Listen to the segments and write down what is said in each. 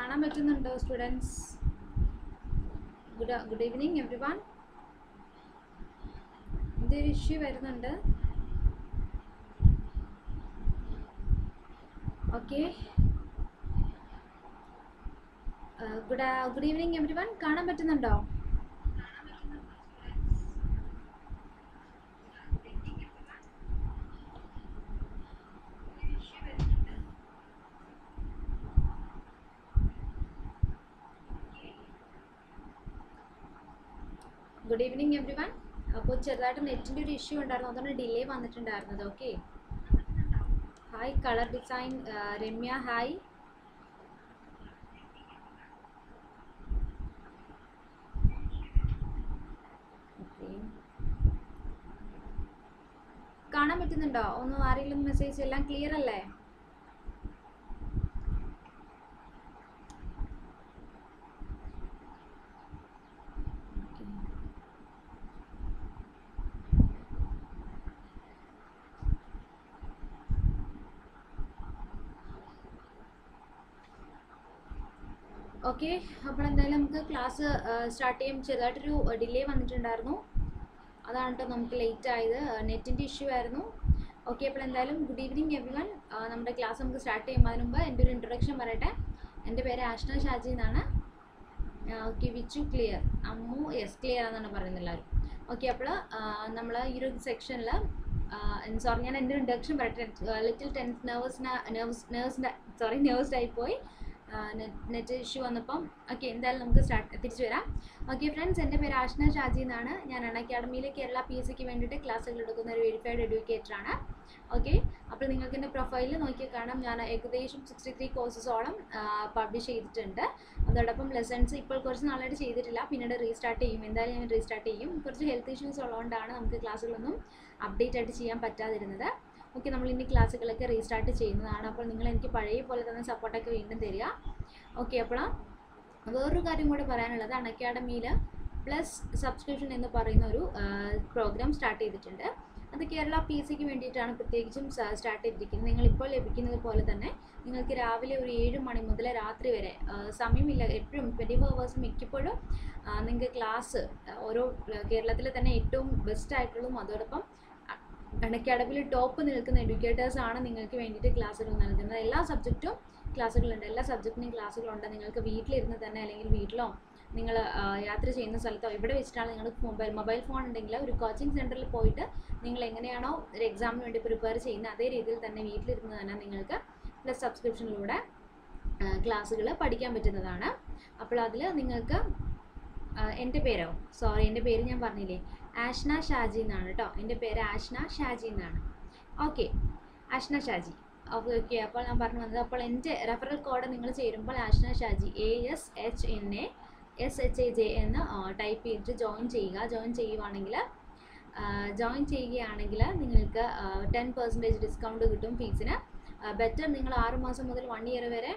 കാണാൻ പറ്റുന്നുണ്ടോ students good good evening everyone എന്തൊരു ഇഷ്യൂ വരുന്നുണ്ട് okay good good evening everyone കാണാൻ പറ്റുന്നുണ്ടോ ഗുഡ് ഈവനിങ് എവ്രി വൺ അപ്പോൾ ചെറുതായിട്ട് നെറ്റിൻ്റെ ഒരു ഇഷ്യൂ ഉണ്ടായിരുന്നു അതുകൊണ്ട് ഡിലേ വന്നിട്ടുണ്ടായിരുന്നത് okay hi colour design Ramya hi കാണാൻ പറ്റുന്നുണ്ടോ ഒന്നും ആരെങ്കിലും മെസ്സേജ് എല്ലാം ക്ലിയർ അല്ലേ ഓക്കെ അപ്പോൾ എന്തായാലും നമുക്ക് ക്ലാസ് സ്റ്റാർട്ട് ചെയ്യും ചെറുതായിട്ടൊരു ഡിലേ വന്നിട്ടുണ്ടായിരുന്നു അതാണ് കേട്ടോ നമുക്ക് ലേറ്റ് ആയത് നെറ്റിൻ്റെ ഇഷ്യൂ ആയിരുന്നു ഓക്കെ അപ്പോൾ എന്തായാലും ഗുഡ് ഈവനിങ് എവ്രി വൺ നമ്മുടെ ക്ലാസ് നമുക്ക് സ്റ്റാർട്ട് ചെയ്യുമ്പോൾ അതിന് മുമ്പ് എൻ്റെ ഒരു ഇൻട്രൊഡക്ഷൻ പറയട്ടെ എൻ്റെ പേര് ആഷ്ന ഷാജി എന്നാണ് okay Vichu clear Ammu yes clear എന്നാണ് പറയുന്നത് എല്ലാവരും ഓക്കെ അപ്പോൾ നമ്മൾ ഈ ഒരു സെക്ഷനിൽ സോറി ഞാൻ എൻ്റെ ഇൻട്രൊഡക്ഷൻ പറയട്ടെ ലിറ്റിൽ ടെൻസ് നെർവസ് നെർവസ് നെർവ്സിൻ്റെ സോറി നെർവ്സ് ആയിപ്പോയി നെറ്റ് ഇഷ്യൂ വന്നപ്പം ഓക്കെ എന്തായാലും നമുക്ക് സ്റ്റാർട്ട് തിരിച്ചു വരാം ഓക്കെ ഫ്രണ്ട്സ് എൻ്റെ പേര് ആഷ്ന ഷാജി എന്നാണ് ഞാൻ അൺ അക്കാഡമിയിൽ കേരള പി എസ് സിക്ക് വേണ്ടിയിട്ട് ക്ലാസ്സുകൾ എടുക്കുന്ന ഒരു വെരിഫൈഡ് എഡ്യൂക്കേറ്റർ ആണ് ഓക്കെ അപ്പോൾ നിങ്ങൾക്ക് എൻ്റെ പ്രൊഫൈലിൽ നോക്കി കാണാം ഞാൻ ഏകദേശം സിക്സ്റ്റി ത്രീ കോഴ്സസോളം പബ്ലിഷ് ചെയ്തിട്ടുണ്ട് അതോടൊപ്പം ലെസൺസ് ഇപ്പോൾ കുറച്ച് നാളായിട്ട് ചെയ്തിട്ടില്ല പിന്നീട് റീസ്റ്റാർട്ട് ചെയ്യും എന്തായാലും ഞാൻ റീസ്റ്റാർട്ട് ചെയ്യും കുറച്ച് ഹെൽത്ത് ഇഷ്യൂസ് ഉള്ളതുകൊണ്ടാണ് നമുക്ക് ക്ലാസ്സുകളൊന്നും അപ്ഡേറ്റ് ആയിട്ട് ചെയ്യാൻ പറ്റാതിരുന്നത് ഓക്കെ നമ്മൾ ഇനി ക്ലാസ്സുകളൊക്കെ റീസ്റ്റാർട്ട് ചെയ്യുന്നതാണ് അപ്പോൾ നിങ്ങൾ എനിക്ക് പഴയ പോലെ തന്നെ സപ്പോർട്ടൊക്കെ വീണ്ടും തരിക ഓക്കെ അപ്പോൾ വേറൊരു കാര്യം കൂടെ പറയാനുള്ളത് അൺ അക്കാഡമിയിൽ പ്ലസ് സബ്സ്ക്രിപ്ഷൻ എന്ന് പറയുന്ന ഒരു പ്രോഗ്രാം സ്റ്റാർട്ട് ചെയ്തിട്ടുണ്ട് അത് കേരള പി എസ് സിക്ക് വേണ്ടിയിട്ടാണ് പ്രത്യേകിച്ചും സ്റ്റാർട്ട് ചെയ്തിരിക്കുന്നത് നിങ്ങളിപ്പോൾ ലഭിക്കുന്നത് പോലെ തന്നെ നിങ്ങൾക്ക് രാവിലെ ഒരു ഏഴ് മണി മുതൽ രാത്രി വരെ സമയമില്ല എപ്പോഴും ട്വൻറ്റി ഫോർ അവേഴ്സ് മിക്കപ്പോഴും നിങ്ങൾക്ക് ക്ലാസ് ഓരോ കേരളത്തിലെ തന്നെ ഏറ്റവും ബെസ്റ്റ് ആയിട്ടുള്ളതും അതോടൊപ്പം അക്കാഡമിയിൽ ടോപ്പ് നിൽക്കുന്ന എഡ്യൂക്കേറ്റേഴ്സ് ആണ് നിങ്ങൾക്ക് വേണ്ടിയിട്ട് ക്ലാസ്സുകൾ നൽകുന്നത് എല്ലാ സബ്ജക്റ്റും ക്ലാസ്സുകളുണ്ട് എല്ലാ സബ്ജക്റ്റിനും ക്ലാസ്സുകളുണ്ട് നിങ്ങൾക്ക് വീട്ടിലിരുന്ന് തന്നെ അല്ലെങ്കിൽ വീട്ടിലോ നിങ്ങൾ യാത്ര ചെയ്യുന്ന സ്ഥലത്തോ എവിടെ വെച്ചിട്ടാണ് നിങ്ങൾക്ക് മൊബൈൽ മൊബൈൽ ഫോൺ ഉണ്ടെങ്കിൽ ഒരു കോച്ചിങ് സെൻറ്ററിൽ പോയിട്ട് നിങ്ങൾ എങ്ങനെയാണോ ഒരു എക്സാമിന് വേണ്ടി പ്രിപ്പയർ ചെയ്യുന്നത് അതേ രീതിയിൽ തന്നെ വീട്ടിലിരുന്ന് തന്നെ നിങ്ങൾക്ക് പ്ലസ് സബ്സ്ക്രിപ്ഷനിലൂടെ ക്ലാസ്സുകൾ പഠിക്കാൻ പറ്റുന്നതാണ് അപ്പോൾ അതിൽ നിങ്ങൾക്ക് എൻ്റെ പേരോ സോറി എൻ്റെ പേര് ഞാൻ പറഞ്ഞില്ലേ ആഷ്ന ഷാജി എന്നാണ് കേട്ടോ എൻ്റെ പേര് ആഷ്ന ഷാജി എന്നാണ് okay Ashna Shaji okay okay അപ്പോൾ ഞാൻ പറഞ്ഞു വന്നത് അപ്പോൾ എൻ്റെ റെഫറൽ കോഡ് നിങ്ങൾ ചേരുമ്പോൾ Ashna Shaji A S H N A S H A J എന്ന് ടൈപ്പ് ചെയ്തിട്ട് ജോയിൻ ചെയ്യുക ജോയിൻ ചെയ്യുവാണെങ്കിൽ ജോയിൻ ചെയ്യുകയാണെങ്കിൽ നിങ്ങൾക്ക് ടെൻ പെർസെൻറ്റേജ് ഡിസ്കൗണ്ട് കിട്ടും ഫീസിന് ബെറ്റർ നിങ്ങൾ ആറ് മാസം മുതൽ വൺ ഇയർ വരെ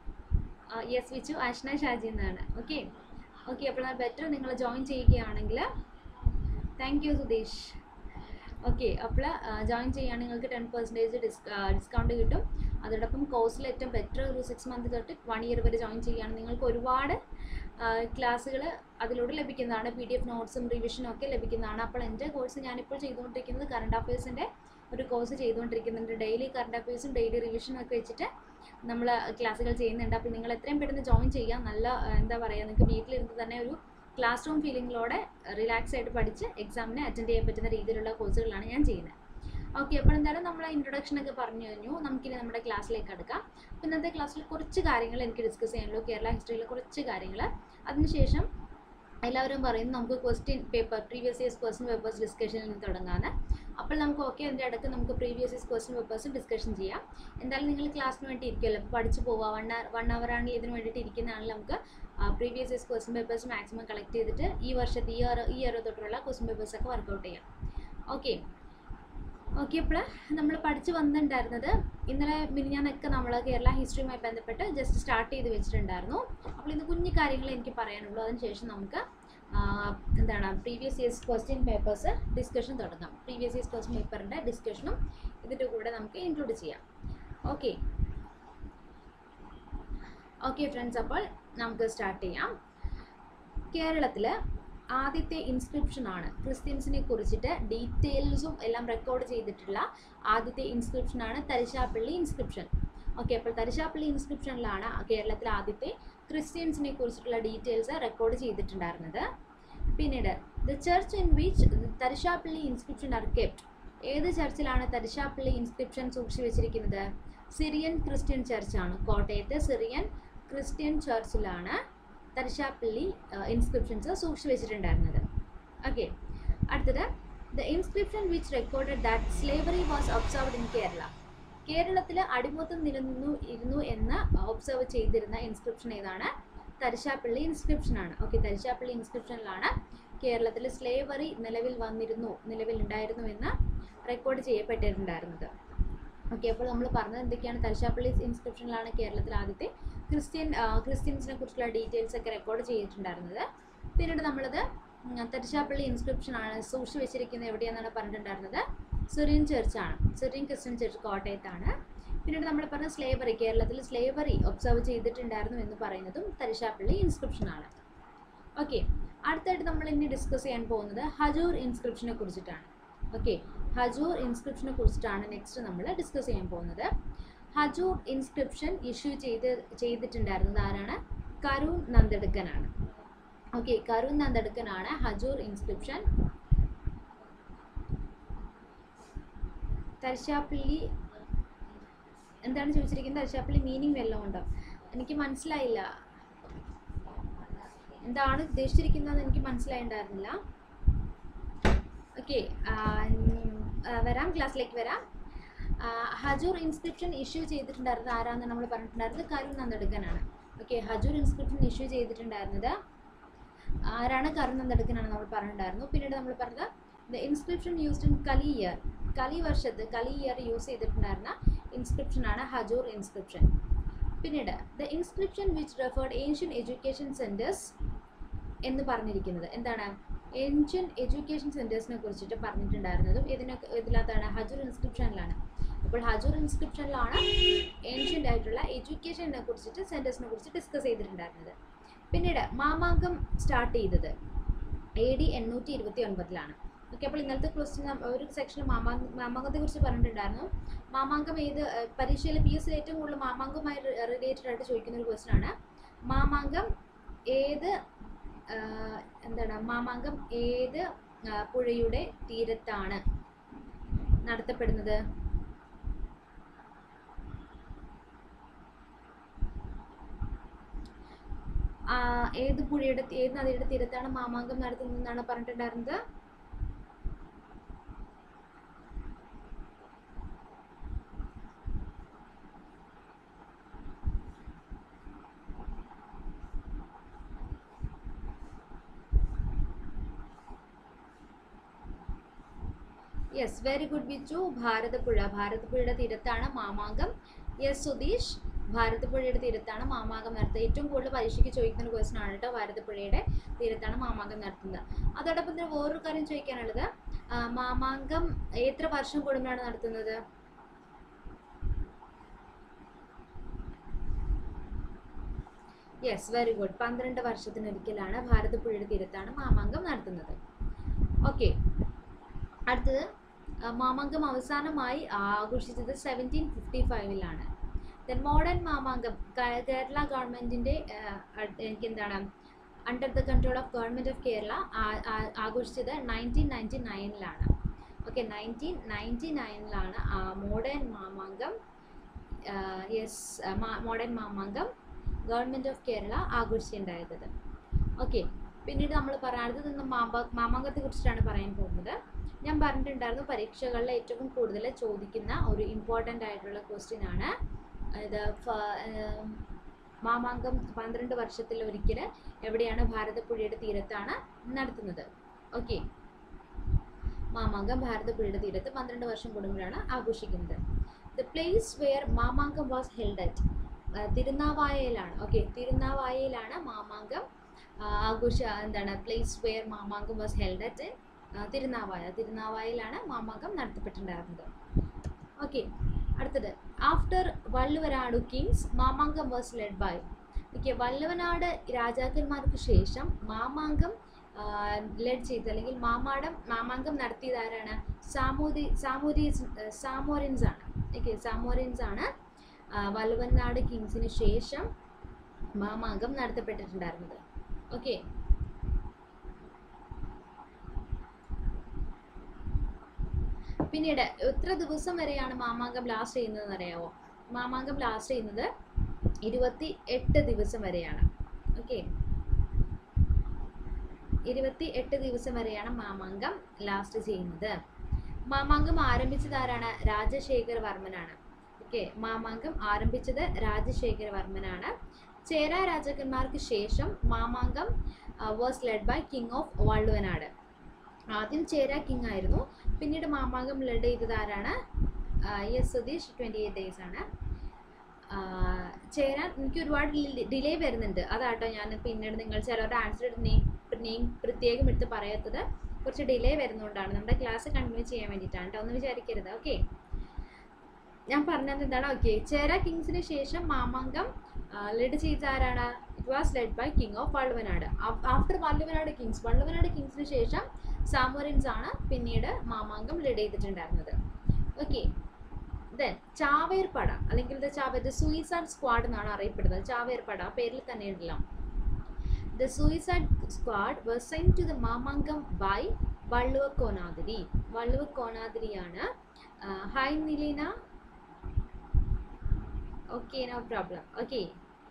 യെസ് വിച്ചു ആഷ്ന ഷാജി എന്നാണ് ഓക്കെ ഓക്കെ അപ്പോൾ ബെറ്റർ നിങ്ങൾ ജോയിൻ ചെയ്യുകയാണെങ്കിൽ താങ്ക് യു സുധീഷ് ഓക്കെ അപ്പോൾ ജോയിൻ ചെയ്യുകയാണെങ്കിൽ നിങ്ങൾക്ക് ടെൻ പെർസെൻറ്റേജ് ഡിസ് ഡിസ്കൗണ്ട് കിട്ടും അതോടൊപ്പം കോഴ്സിൽ ഏറ്റവും ബെറ്റർ ഒരു സിക്സ് മന്ത് തൊട്ട് വൺ ഇയർ വരെ ജോയിൻ ചെയ്യുകയാണെങ്കിൽ നിങ്ങൾക്ക് ഒരുപാട് ക്ലാസ്സുകൾ അതിലൂടെ ലഭിക്കുന്നതാണ് പി ഡി എഫ് നോട്ട്സും റിവിഷനും ഒക്കെ ലഭിക്കുന്നതാണ് അപ്പോൾ എൻ്റെ കോഴ്സ് ഞാനിപ്പോൾ ചെയ്തുകൊണ്ടിരിക്കുന്നത് കറണ്ട് അഫയേഴ്സിൻ്റെ ഒരു കോഴ്സ് ചെയ്തുകൊണ്ടിരിക്കുന്നുണ്ട് ഡെയിലി കറണ്ട് അഫയേഴ്സും ഡെയിലി റിവിഷനും ഒക്കെ വെച്ചിട്ട് നമ്മൾ ക്ലാസ്സുകൾ ചെയ്യുന്നുണ്ട് അപ്പോൾ നിങ്ങൾ എത്രയും പെട്ടെന്ന് ജോയിൻ ചെയ്യാം നല്ല എന്താ പറയുക നിങ്ങൾക്ക് വീട്ടിലിരുന്ന് തന്നെ ഒരു ക്ലാസ് റൂം ഫീലിങ്ങിലൂടെ റിലാക്സ് ആയിട്ട് പഠിച്ച് എക്സാമിനെ അറ്റൻഡ് ചെയ്യാൻ പറ്റുന്ന രീതിയിലുള്ള കോഴ്സുകളാണ് ഞാൻ ചെയ്യുന്നത് ഓക്കെ അപ്പോൾ എന്തായാലും നമ്മൾ ഇൻട്രൊഡക്ഷൻ ഒക്കെ പറഞ്ഞു കഴിഞ്ഞു നമുക്കിനി നമ്മുടെ ക്ലാസ്സിലേക്ക് എടുക്കാം അപ്പോൾ ഇന്നത്തെ ക്ലാസ്സിൽ കുറച്ച് കാര്യങ്ങൾ എനിക്ക് ഡിസ്കസ് ചെയ്യാനുള്ളൂ കേരള ഹിസ്റ്ററിയിലെ കുറച്ച് കാര്യങ്ങൾ അതിനുശേഷം എല്ലാവരും പറയുന്നു നമുക്ക് question paper previous years question papers ഡിസ്കഷനിൽ നിന്ന് തുടങ്ങാമെന്ന് അപ്പോൾ നമുക്ക് ഓക്കെ അതിൻ്റെ ഇടയ്ക്ക് നമുക്ക് previous years question papers discussion ചെയ്യാം എന്തായാലും നിങ്ങൾ ക്ലാസ്സിന് വേണ്ടി ഇരിക്കുമല്ലോ അപ്പോൾ പഠിച്ച് പോവുക വൺ അവർ വൺ അവർ ആണെങ്കിൽ ഇതിന് വേണ്ടിയിട്ട് ഇരിക്കുന്നതാണെങ്കിൽ നമുക്ക് previous years question papers maximum collect ചെയ്തിട്ട് ഈ വർഷത്തെ ഈ ഇയർ ഈ ഇയർ തൊട്ടുള്ള ക്വസ്റ്റ്യൻ പേപ്പേഴ്സൊക്കെ വർക്കൗട്ട് ചെയ്യാം ഓക്കെ ഓക്കെ അപ്പോൾ നമ്മൾ പഠിച്ചു വന്നിട്ടുണ്ടായിരുന്നത് ഇന്നലെ മിനിഞ്ഞാന്നൊക്കെ നമ്മൾ കേരള ഹിസ്റ്ററിയുമായി ബന്ധപ്പെട്ട് ജസ്റ്റ് സ്റ്റാർട്ട് ചെയ്ത് വെച്ചിട്ടുണ്ടായിരുന്നു അപ്പോൾ ഇന്ന് കുഞ്ഞു കാര്യങ്ങൾ എനിക്ക് പറയാനുള്ളൂ അതിനുശേഷം നമുക്ക് എന്താണ് previous years question papers discussion തുടങ്ങാം പ്രീവിയസ് ഇയേഴ്സ് ക്വസ്റ്റ്യൻ പേപ്പറിൻ്റെ ഡിസ്കഷനും ഇതിൻ്റെ കൂടെ നമുക്ക് ഇൻക്ലൂഡ് ചെയ്യാം ഓക്കെ ഓക്കെ ഫ്രണ്ട്സ് അപ്പോൾ നമുക്ക് സ്റ്റാർട്ട് ചെയ്യാം കേരളത്തിൽ ആദ്യത്തെ ഇൻസ്ക്രിപ്ഷൻ ആണ് ക്രിസ്ത്യൻസിനെ കുറിച്ചിട്ട് ഡീറ്റെയിൽസും എല്ലാം റെക്കോർഡ് ചെയ്തിട്ടുള്ള ആദ്യത്തെ ഇൻസ്ക്രിപ്ഷൻ ആണ് തരിശാപ്പള്ളി ഇൻസ്ക്രിപ്ഷൻ ഓക്കെ അപ്പോൾ തരിശാപ്പള്ളി ഇൻസ്ക്രിപ്ഷനിലാണ് കേരളത്തിലെ ആദ്യത്തെ ക്രിസ്ത്യൻസിനെ കുറിച്ചിട്ടുള്ള ഡീറ്റെയിൽസ് റെക്കോർഡ് ചെയ്തിട്ടുണ്ടായിരുന്നത് പിന്നീട് the church in which Tharisapalli inscription are kept ഏത് ചർച്ചിലാണ് തരിശാപ്പള്ളി ഇൻസ്ക്രിപ്ഷൻ സൂക്ഷിച്ചു വെച്ചിരിക്കുന്നത് സിറിയൻ ക്രിസ്ത്യൻ ചർച്ചാണ് കോട്ടയത്തെ സിറിയൻ ക്രിസ്ത്യൻ ചർച്ചിലാണ് തരിശാപ്പള്ളി ഇൻസ്ക്രിപ്ഷൻസ് സൂക്ഷിച്ചു വെച്ചിട്ടുണ്ടായിരുന്നത് ഓക്കെ അടുത്തത് the inscription which recorded that slavery was observed in Kerala കേരളത്തിൽ അടിമത്തം നിലനിന്നു ഇരുന്നു എന്ന് ഒബ്സർവ് ചെയ്തിരുന്ന ഇൻസ്ക്രിപ്ഷൻ ഏതാണ് തരിശാപ്പള്ളി ഇൻസ്ക്രിപ്ഷൻ ആണ് ഓക്കെ തരിശാപ്പള്ളി ഇൻസ്ക്രിപ്ഷനിലാണ് കേരളത്തിൽ സ്ലേവറി നിലവിൽ വന്നിരുന്നു നിലവിലുണ്ടായിരുന്നു എന്ന് റെക്കോർഡ് ചെയ്യപ്പെട്ടിട്ടുണ്ടായിരുന്നത് ഓക്കെ അപ്പോൾ നമ്മൾ പറഞ്ഞത് എന്തൊക്കെയാണ് തരിശാപ്പള്ളി ഇൻസ്ക്രിപ്ഷനിലാണ് കേരളത്തിൽ ആദ്യത്തെ ക്രിസ്ത്യൻ ക്രിസ്ത്യൻസിനെ കുറിച്ചുള്ള ഡീറ്റെയിൽസ് ഒക്കെ റെക്കോർഡ് ചെയ്തിട്ടുണ്ടായിരുന്നത് പിന്നീട് നമ്മളത് തരിശാപ്പള്ളി ഇൻസ്ക്രിപ്ഷൻ ആണ് സൂക്ഷിച്ചു വെച്ചിരിക്കുന്നത് എവിടെയാണെന്നാണ് പറഞ്ഞിട്ടുണ്ടായിരുന്നത് സിറിയൻ ചർച്ചാണ് സിറിയൻ ക്രിസ്ത്യൻ ചർച്ച് കോട്ടയത്താണ് പിന്നീട് നമ്മൾ പറഞ്ഞ സ്ലേവറി കേരളത്തിൽ സ്ലേവറി ഒബ്സർവ് ചെയ്തിട്ടുണ്ടായിരുന്നു എന്ന് പറയുന്നതും തരിശാപ്പള്ളി ഇൻസ്ക്രിപ്ഷൻ ആണ് ഓക്കെ അടുത്തായിട്ട് നമ്മൾ ഇനി ഡിസ്കസ് ചെയ്യാൻ പോകുന്നത് ഹജൂർ ഇൻസ്ക്രിപ്ഷനെ കുറിച്ചിട്ടാണ് ഓക്കെ ഹജൂർ ഇൻസ്ക്രിപ്ഷനെ കുറിച്ചിട്ടാണ് നെക്സ്റ്റ് നമ്മൾ ഡിസ്കസ് ചെയ്യാൻ പോകുന്നത് ഹജൂർ ഇൻസ്ക്രിപ്ഷൻ ഇഷ്യൂ ചെയ്ത് ചെയ്തിട്ടുണ്ടായിരുന്നത് ആരാണ് കരൂൺ നന്ദടുക്കനാണ് ഓക്കെ കരൂൺ നന്ദടുക്കനാണ് ഹജൂർ ഇൻസ്ക്രിപ്ഷൻ തരിശാപ്പള്ളി എന്താണ് ചോദിച്ചിരിക്കുന്നത് തരിശാപ്പള്ളി മീനിങ് വല്ലതും ഉണ്ടോ എനിക്ക് മനസ്സിലായില്ല എന്താണ് ഉദ്ദേശിച്ചിരിക്കുന്നതെന്ന് എനിക്ക് മനസ്സിലായിട്ടുണ്ടായിരുന്നില്ല ഓക്കെ വരാം ക്ലാസ്സിലേക്ക് വരാം ഹജൂർ ഇൻസ്ക്രിപ്ഷൻ ഇഷ്യൂ ചെയ്തിട്ടുണ്ടായിരുന്നത് ആരാന്ന് നമ്മൾ പറഞ്ഞിട്ടുണ്ടായിരുന്നത് കരുൺ നന്ദടുക്കനാണ് ഓക്കെ ഹജൂർ ഇൻസ്ക്രിപ്ഷൻ ഇഷ്യൂ ചെയ്തിട്ടുണ്ടായിരുന്നത് ആരാണ് കരുൺ നന്ദടുക്കനാണ് നമ്മൾ പറഞ്ഞിട്ടുണ്ടായിരുന്നു പിന്നീട് നമ്മൾ പറഞ്ഞത് the inscription used in Kali year Kali വർഷത്ത് കലി ഇയർ യൂസ് ചെയ്തിട്ടുണ്ടായിരുന്ന ഇൻസ്ക്രിപ്ഷനാണ് ഹജൂർ ഇൻസ്ക്രിപ്ഷൻ പിന്നീട് the inscription which referred ancient education centres എന്ന് പറഞ്ഞിരിക്കുന്നത് എന്താണ് ഏൻഷ്യൻ എഡ്യൂക്കേഷൻ സെൻറ്റേഴ്സിനെ കുറിച്ചിട്ട് പറഞ്ഞിട്ടുണ്ടായിരുന്നതും ഇതിനൊക്കെ ഇതിനകത്താണ് ഹജൂർ ഇൻസ്ക്രിപ്ഷനിലാണ് അപ്പോൾ ഹജൂർ ഇൻസ്ക്രിപ്ഷനിലാണ് ഏൻഷ്യൻ്റ് ആയിട്ടുള്ള എഡ്യൂക്കേഷനെ കുറിച്ചിട്ട് സെൻറ്റേഴ്സിനെ കുറിച്ച് ഡിസ്കസ് ചെയ്തിട്ടുണ്ടായിരുന്നത് പിന്നീട് മാമാങ്കം സ്റ്റാർട്ട് ചെയ്തത് എ ഡി എണ്ണൂറ്റി ഇരുപത്തി ഒൻപതിലാണ് ഓക്കെ അപ്പോൾ ഇന്നലത്തെ ക്വസ്റ്റ്യൻ ഒരു സെക്ഷനിൽ മാമാങ്ക മാമാങ്കത്തെ കുറിച്ച് പറഞ്ഞിട്ടുണ്ടായിരുന്നു മാമാങ്കം ഏത് പരീക്ഷയിൽ പി എസ് സി ഏറ്റവും കൂടുതൽ മാമാങ്കവുമായി റിലേറ്റഡ് ആയിട്ട് ചോദിക്കുന്ന ഒരു ക്വസ്റ്റ്യൻ ആണ് മാമാങ്കം ഏത് എന്താണ് മാമാങ്കം ഏത് പുഴയുടെ തീരത്താണ് നടത്തപ്പെടുന്നത് ഏത് പുഴയുടെ ഏത് നദിയുടെ തീരത്താണ് മാമാങ്കം നടത്തുന്നതെന്നാണ് പറഞ്ഞിട്ടുണ്ടായിരുന്നത് yes very good Bichu Bharathapuzha ഭാരതപ്പുഴയുടെ തീരത്താണ് മാമാങ്കം യെസ് സുധീഷ് ഭാരതപ്പുഴയുടെ തീരത്താണ് മാമാങ്കം നടത്തുന്നത് ഏറ്റവും കൂടുതൽ പരീക്ഷയ്ക്ക് ചോദിക്കുന്ന ക്വസ്റ്റൻ ആണ് കേട്ടോ ഭാരതപ്പുഴയുടെ തീരത്താണ് മാമാങ്കം നടത്തുന്നത് അതോടൊപ്പം തന്നെ വേറൊരു കാര്യം ചോദിക്കാനുള്ളത് മാമാങ്കം എത്ര വർഷം കൂടുമ്പോഴാണ് നടത്തുന്നത് യെസ് വെരി ഗുഡ് പന്ത്രണ്ട് വർഷത്തിനൊരിക്കലാണ് ഭാരതപ്പുഴയുടെ തീരത്താണ് മാമാങ്കം നടത്തുന്നത് ഓക്കെ അടുത്തത് മാമാങ്കം അവസാനമായി ആഘോഷിച്ചത് സെവൻറ്റീൻ ഫിഫ്റ്റി ഫൈവിലാണ് ദെൻ മോഡേൺ മാമാങ്കം കേരള ഗവൺമെൻറ്റിൻ്റെ എനിക്ക് എന്താണ് under the control of government of Kerala ആഘോഷിച്ചത് നയൻറ്റീൻ നയൻറ്റി നയനിലാണ് ഓക്കെ നയൻറ്റീൻ നയൻറ്റി നയനിലാണ് modern Mamankam yes modern Mamankam government of Kerala ആഘോഷിച്ചിട്ടുണ്ടായത് ഓക്കെ പിന്നീട് നമ്മൾ പറയാത്തത് നിന്ന് മാമ്പ മാമാങ്കത്തെ കുറിച്ചിട്ടാണ് പറയാൻ പോകുന്നത് ഞാൻ പറഞ്ഞിട്ടുണ്ടായിരുന്നു പരീക്ഷകളിൽ ഏറ്റവും കൂടുതൽ ചോദിക്കുന്ന ഒരു ഇമ്പോർട്ടൻ്റ് ആയിട്ടുള്ള ക്വസ്റ്റ്യൻ ആണ് ഇത് മാമാങ്കം പന്ത്രണ്ട് വർഷത്തിൽ ഒരിക്കൽ എവിടെയാണ് ഭാരതപ്പുഴയുടെ തീരത്താണ് നടത്തുന്നത് ഓക്കെ മാമാങ്കം ഭാരതപ്പുഴയുടെ തീരത്ത് പന്ത്രണ്ട് വർഷം കൂടുമ്പോഴാണ് ആഘോഷിക്കുന്നത് the place where Mamankam was held at തിരുനാവായയിലാണ് ഓക്കെ തിരുനാവായയിലാണ് മാമാങ്കം ആഘോഷ എന്താണ് place where Mamankam was held at Thirunavaya തിരുനാവായയിലാണ് മാമാങ്കം നടത്തപ്പെട്ടിട്ടുണ്ടായിരുന്നത് ഓക്കെ അടുത്തത് after Valluvanad kings Mamankam was led by okay Valluvanad രാജാക്കന്മാർക്ക് ശേഷം മാമാങ്കം ലെഡ് ചെയ്ത് അല്ലെങ്കിൽ മാമാടം മാമാങ്കം നടത്തിയത് ആരാണ് സാമൂതി സാമൂരീസ് സാമോറിൻസ് ആണ് ഓക്കെ സാമോറിൻസ് ആണ് ആ, വല്ലവനാട് കിങ്സിന് ശേഷം മാമാങ്കം നടത്തപ്പെട്ടിട്ടുണ്ടായിരുന്നത് ഓക്കെ പിന്നീട് എത്ര ദിവസം വരെയാണ് മാമാങ്കം ലാസ്റ്റ് ചെയ്യുന്നതെന്ന് അറിയാവോ മാമാങ്കം ലാസ്റ്റ് ചെയ്യുന്നത് ഇരുപത്തി എട്ട് ദിവസം വരെയാണ് ഓക്കെ ഇരുപത്തി എട്ട് ദിവസം വരെയാണ് മാമാങ്കം ലാസ്റ്റ് ചെയ്യുന്നത് മാമാങ്കം ആരംഭിച്ചത് ആരാണ് രാജശേഖര വർമ്മനാണ് ഓക്കെ മാമാങ്കം ആരംഭിച്ചത് രാജശേഖര വർമ്മനാണ് ചേര രാജാക്കന്മാർക്ക് ശേഷം Mamankam was led by king of Valluvanad ആദ്യം ചേര കിങ് ആയിരുന്നു പിന്നീട് മാമാങ്കം ലെഡ് ചെയ്തത് ആരാണ് yes Sudheesh twenty eight days ആണ് ആ, ചേരാൻ എനിക്ക് ഒരുപാട് ഡിലേ വരുന്നുണ്ട് അതാട്ടോ ഞാൻ പിന്നീട് നിങ്ങൾ ചിലരുടെ ആൻസർ നെയിം നെയിം പ്രത്യേകം എടുത്ത് പറയാത്തത് കുറച്ച് ഡിലേ വരുന്നതുകൊണ്ടാണ് നമ്മുടെ ക്ലാസ് കണ്ടിന്യൂ ചെയ്യാൻ വേണ്ടിയിട്ടാണ് കേട്ടോ ഒന്നും വിചാരിക്കരുത് ഓക്കെ ഞാൻ പറഞ്ഞത് എന്താണ് ഓക്കെ ചേര കിങ്സിന് ശേഷം മാമാങ്കം ലെഡ് ചെയ്ത ആരാണ് it was led by king of Valluvanad after Valluvanad kings Valluvanad കിങ്സിന് ശേഷം സാമോറിൻസ് ആണ് പിന്നീട് മാമാങ്കം ലെഡ് ചെയ്തിട്ടുണ്ടായിരുന്നത് ഓക്കെ ദെൻ ചാവേർപ്പട അല്ലെങ്കിൽ ദ ചാവേർ ദ സൂയിസൈഡ് സ്ക്വാഡ് എന്നാണ് അറിയപ്പെടുന്നത് ചാവേർപ്പട ആ പേരിൽ തന്നെ ഉണ്ടല്ലോ the suicide squad was sent to the Mamankam by Valluva Konathiri Valluva കോനാതിരിയാണ് hi Nileena okay no problem okay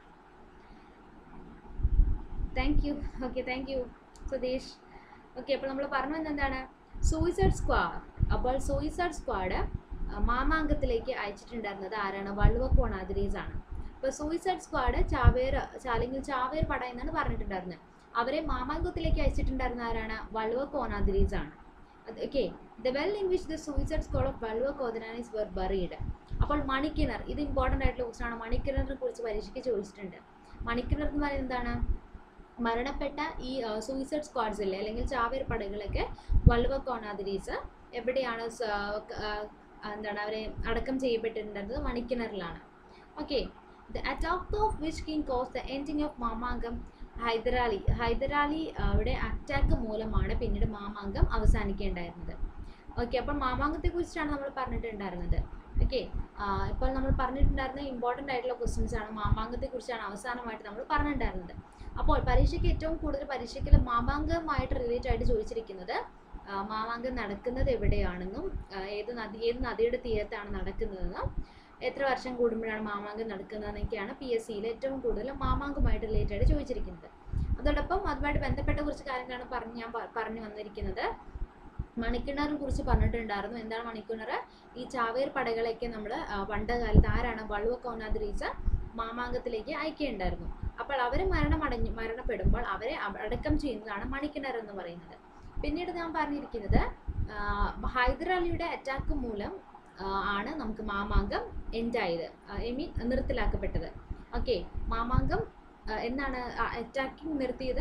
thank you okay thank you Sudheesh okay അപ്പോൾ നമ്മൾ പറഞ്ഞു വന്നത് എന്താണ് സൂയിസൈഡ് സ്ക്വാഡ് അപ്പോൾ സൂയിസൈഡ് സ്ക്വാഡ് മാമാങ്കത്തിലേക്ക് അയച്ചിട്ടുണ്ടായിരുന്നത് ആരാണ് വള്ളുവ കോണാതിരീസ് ആണ് അപ്പോൾ സൂയിസൈഡ് സ്ക്വാഡ് ചാവേർ ചാ- അല്ലെങ്കിൽ ചാവേർ പട എന്നാണ് പറഞ്ഞിട്ടുണ്ടായിരുന്നത് അവരെ മാമാങ്കത്തിലേക്ക് അയച്ചിട്ടുണ്ടായിരുന്ന ആരാണ് വള്ളുവ കോണാതിരീസ് ആണ് okay the well in which the suicide squad of Valluva Konathiris were buried അപ്പോൾ മണിക്കിണർ ഇത് ഇമ്പോർട്ടൻ്റ് ആയിട്ടുള്ള ക്വസ്റ്റൻ ആണ് മണിക്കിണറിനെ കുറിച്ച് പരീക്ഷയ്ക്ക് ചോദിച്ചിട്ടുണ്ട് മണിക്കിണർ എന്ന് പറയുന്നത് എന്താണ് മരണപ്പെട്ട ഈ സൂയിസൈഡ് സ്ക്വാഡ്സ് ഇല്ലേ അല്ലെങ്കിൽ ചാവേർ പടകളൊക്കെ വള്ളുവ കോണാതിരീസ് എവിടെയാണ് സ- ആ, എന്താണ് അവരെ അടക്കം ചെയ്യപ്പെട്ടിട്ടുണ്ടായിരുന്നത് മണിക്കിണറിലാണ് okay the attack of which king cause the ending of Mamankam Hyder Ali Hyder Ali അവിടെ അറ്റാക്ക് മൂലമാണ് പിന്നീട് മാമാങ്കം അവസാനിക്കേണ്ടായിരുന്നത് ഓക്കെ അപ്പോൾ മാമാങ്കത്തെ കുറിച്ചാണ് നമ്മൾ പറഞ്ഞിട്ടുണ്ടായിരുന്നത് ഓക്കെ ഇപ്പോൾ നമ്മൾ പറഞ്ഞിട്ടുണ്ടായിരുന്ന ഇമ്പോർട്ടൻ്റ് ആയിട്ടുള്ള ക്വസ്റ്റ്യൻസ് ആണ് മാമാങ്കത്തെ കുറിച്ചാണ് അവസാനമായിട്ട് നമ്മൾ പറഞ്ഞിട്ടുണ്ടായിരുന്നത് അപ്പോൾ പരീക്ഷയ്ക്ക് ഏറ്റവും കൂടുതൽ പരീക്ഷയ്ക്ക് മാമാങ്കമായിട്ട് റിലേറ്റ് ആയിട്ട് ചോദിച്ചിരിക്കുന്നത് ആ, മാമാങ്കം നടക്കുന്നത് എവിടെയാണെന്നും ആ, ഏത് നദി ഏത് നദിയുടെ തീരത്താണ് നടക്കുന്നതെന്നും എത്ര വർഷം കൂടുമ്പോഴാണ് മാമാങ്കം നടക്കുന്നതെന്നൊക്കെയാണ് പി എസ് സിയിൽ ഏറ്റവും കൂടുതൽ മാമാങ്കമായിട്ട് റിലേറ്റ് ആയിട്ട് ചോദിച്ചിരിക്കുന്നത് അതോടൊപ്പം അതുമായിട്ട് ബന്ധപ്പെട്ട കുറച്ച് കാര്യങ്ങളാണ് പറഞ്ഞ് ഞാൻ പ- പറഞ്ഞു വന്നിരിക്കുന്നത് മണിക്കിണറിനെ കുറിച്ച് പറഞ്ഞിട്ടുണ്ടായിരുന്നു എന്താണ് മണിക്കിണർ ഈ ചാവേർ പടകളെയൊക്കെ നമ്മൾ പണ്ട് കാലത്ത് ആരാണ് വള്ളുവ കോനാദ്രീസ് മാമാങ്കത്തിലേക്ക് അയക്കുകയുണ്ടായിരുന്നു അപ്പോൾ അവർ മരണമടഞ്ഞു മരണപ്പെടുമ്പോൾ അവരെ അട- അടക്കം ചെയ്യുന്നതാണ് മണിക്കിണർ എന്ന് പറയുന്നത് പിന്നീട് ഞാൻ പറഞ്ഞിരിക്കുന്നത് ആ, ഹൈദരാലിയുടെ അറ്റാക്ക് മൂലം ആ, ആണ് നമുക്ക് മാമാങ്കം എൻഡായത് ഐ മീൻ നിർത്തലാക്കപ്പെട്ടത് ഓക്കെ മാമാങ്കം ആ, എന്നാണ് അറ്റാക്കിംഗ് നിർത്തിയത്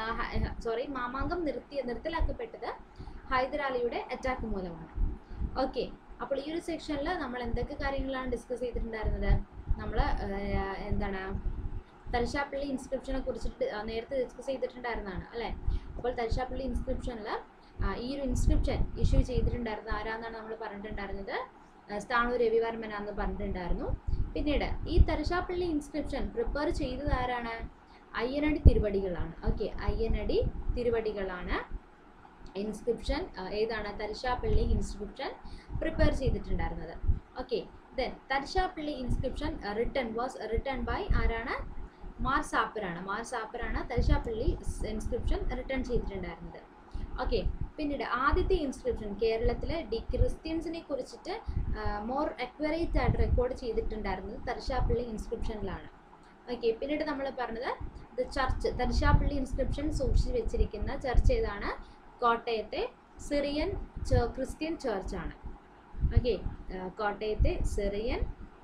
സോറി മാമാങ്കം നിർത്തിയ നിർത്തലാക്കപ്പെട്ടത് ഹൈദരാലിയുടെ അറ്റാക്ക് മൂലമാണ് ഓക്കെ അപ്പോൾ ഈ ഒരു സെക്ഷനിൽ നമ്മൾ എന്തൊക്കെ കാര്യങ്ങളാണ് ഡിസ്കസ് ചെയ്തിട്ടുണ്ടായിരുന്നത് നമ്മൾ എന്താണ് തലശാപ്പള്ളി ഇൻസ്ക്രിപ്ഷനെ കുറിച്ചിട്ട് ആ, നേരത്തെ ഡിസ്കസ് ചെയ്തിട്ടുണ്ടായിരുന്നതാണ് അല്ലേ അപ്പോൾ തലശാപ്പള്ളി ഇൻസ്ക്രിപ്ഷനിൽ ഈ ഒരു ഇൻസ്ക്രിപ്ഷൻ ഇഷ്യൂ ചെയ്തിട്ടുണ്ടായിരുന്നത് ആരാന്നാണ് നമ്മൾ പറഞ്ഞിട്ടുണ്ടായിരുന്നത് ആ, സ്ഥാണൂർ രവിവർമ്മനാന്ന് പറഞ്ഞിട്ടുണ്ടായിരുന്നു പിന്നീട് ഈ തലശാപ്പള്ളി ഇൻസ്ക്രിപ്ഷൻ പ്രിപ്പയർ ചെയ്തത് ആരാണ് അയ്യനടി തിരുവടികളാണ് ഓക്കെ അയ്യനടി തിരുവടികളാണ് ഇൻസ്ക്രിപ്ഷൻ ഏതാണ് തരിശാപ്പള്ളി ഇൻസ്ക്രിപ്ഷൻ പ്രിപ്പയർ ചെയ്തിട്ടുണ്ടായിരുന്നത് okay then Tharisapalli inscription written was written by ആരാണ് മാർ സാപ്പറാണ് മാർ സാപ്പറാണ് തരിശാപ്പള്ളി ഇൻസ്ക്രിപ്ഷൻ റിട്ടേൺ ചെയ്തിട്ടുണ്ടായിരുന്നത് ഓക്കെ പിന്നീട് ആദ്യത്തെ ഇൻസ്ക്രിപ്ഷൻ കേരളത്തിലെ ഡി ക്രിസ്ത്യൻസിനെ കുറിച്ചിട്ട് മോർ അക്വറേറ്റ് ആയിട്ട് റെക്കോർഡ് ചെയ്തിട്ടുണ്ടായിരുന്നത് തരിശാപ്പള്ളി ഇൻസ്ക്രിപ്ഷനിലാണ് ഓക്കെ പിന്നീട് നമ്മൾ പറഞ്ഞത് ദ ചർച്ച് തരിശാപ്പള്ളി ഇൻസ്ക്രിപ്ഷൻ സൂക്ഷിച്ച് വെച്ചിരിക്കുന്ന ചർച്ച് ഏതാണ് കോട്ടയത്തെ സിറിയൻ ച- ക്രിസ്ത്യൻ ചർച്ചാണ് ഓക്കെ കോട്ടയത്തെ സിറിയൻ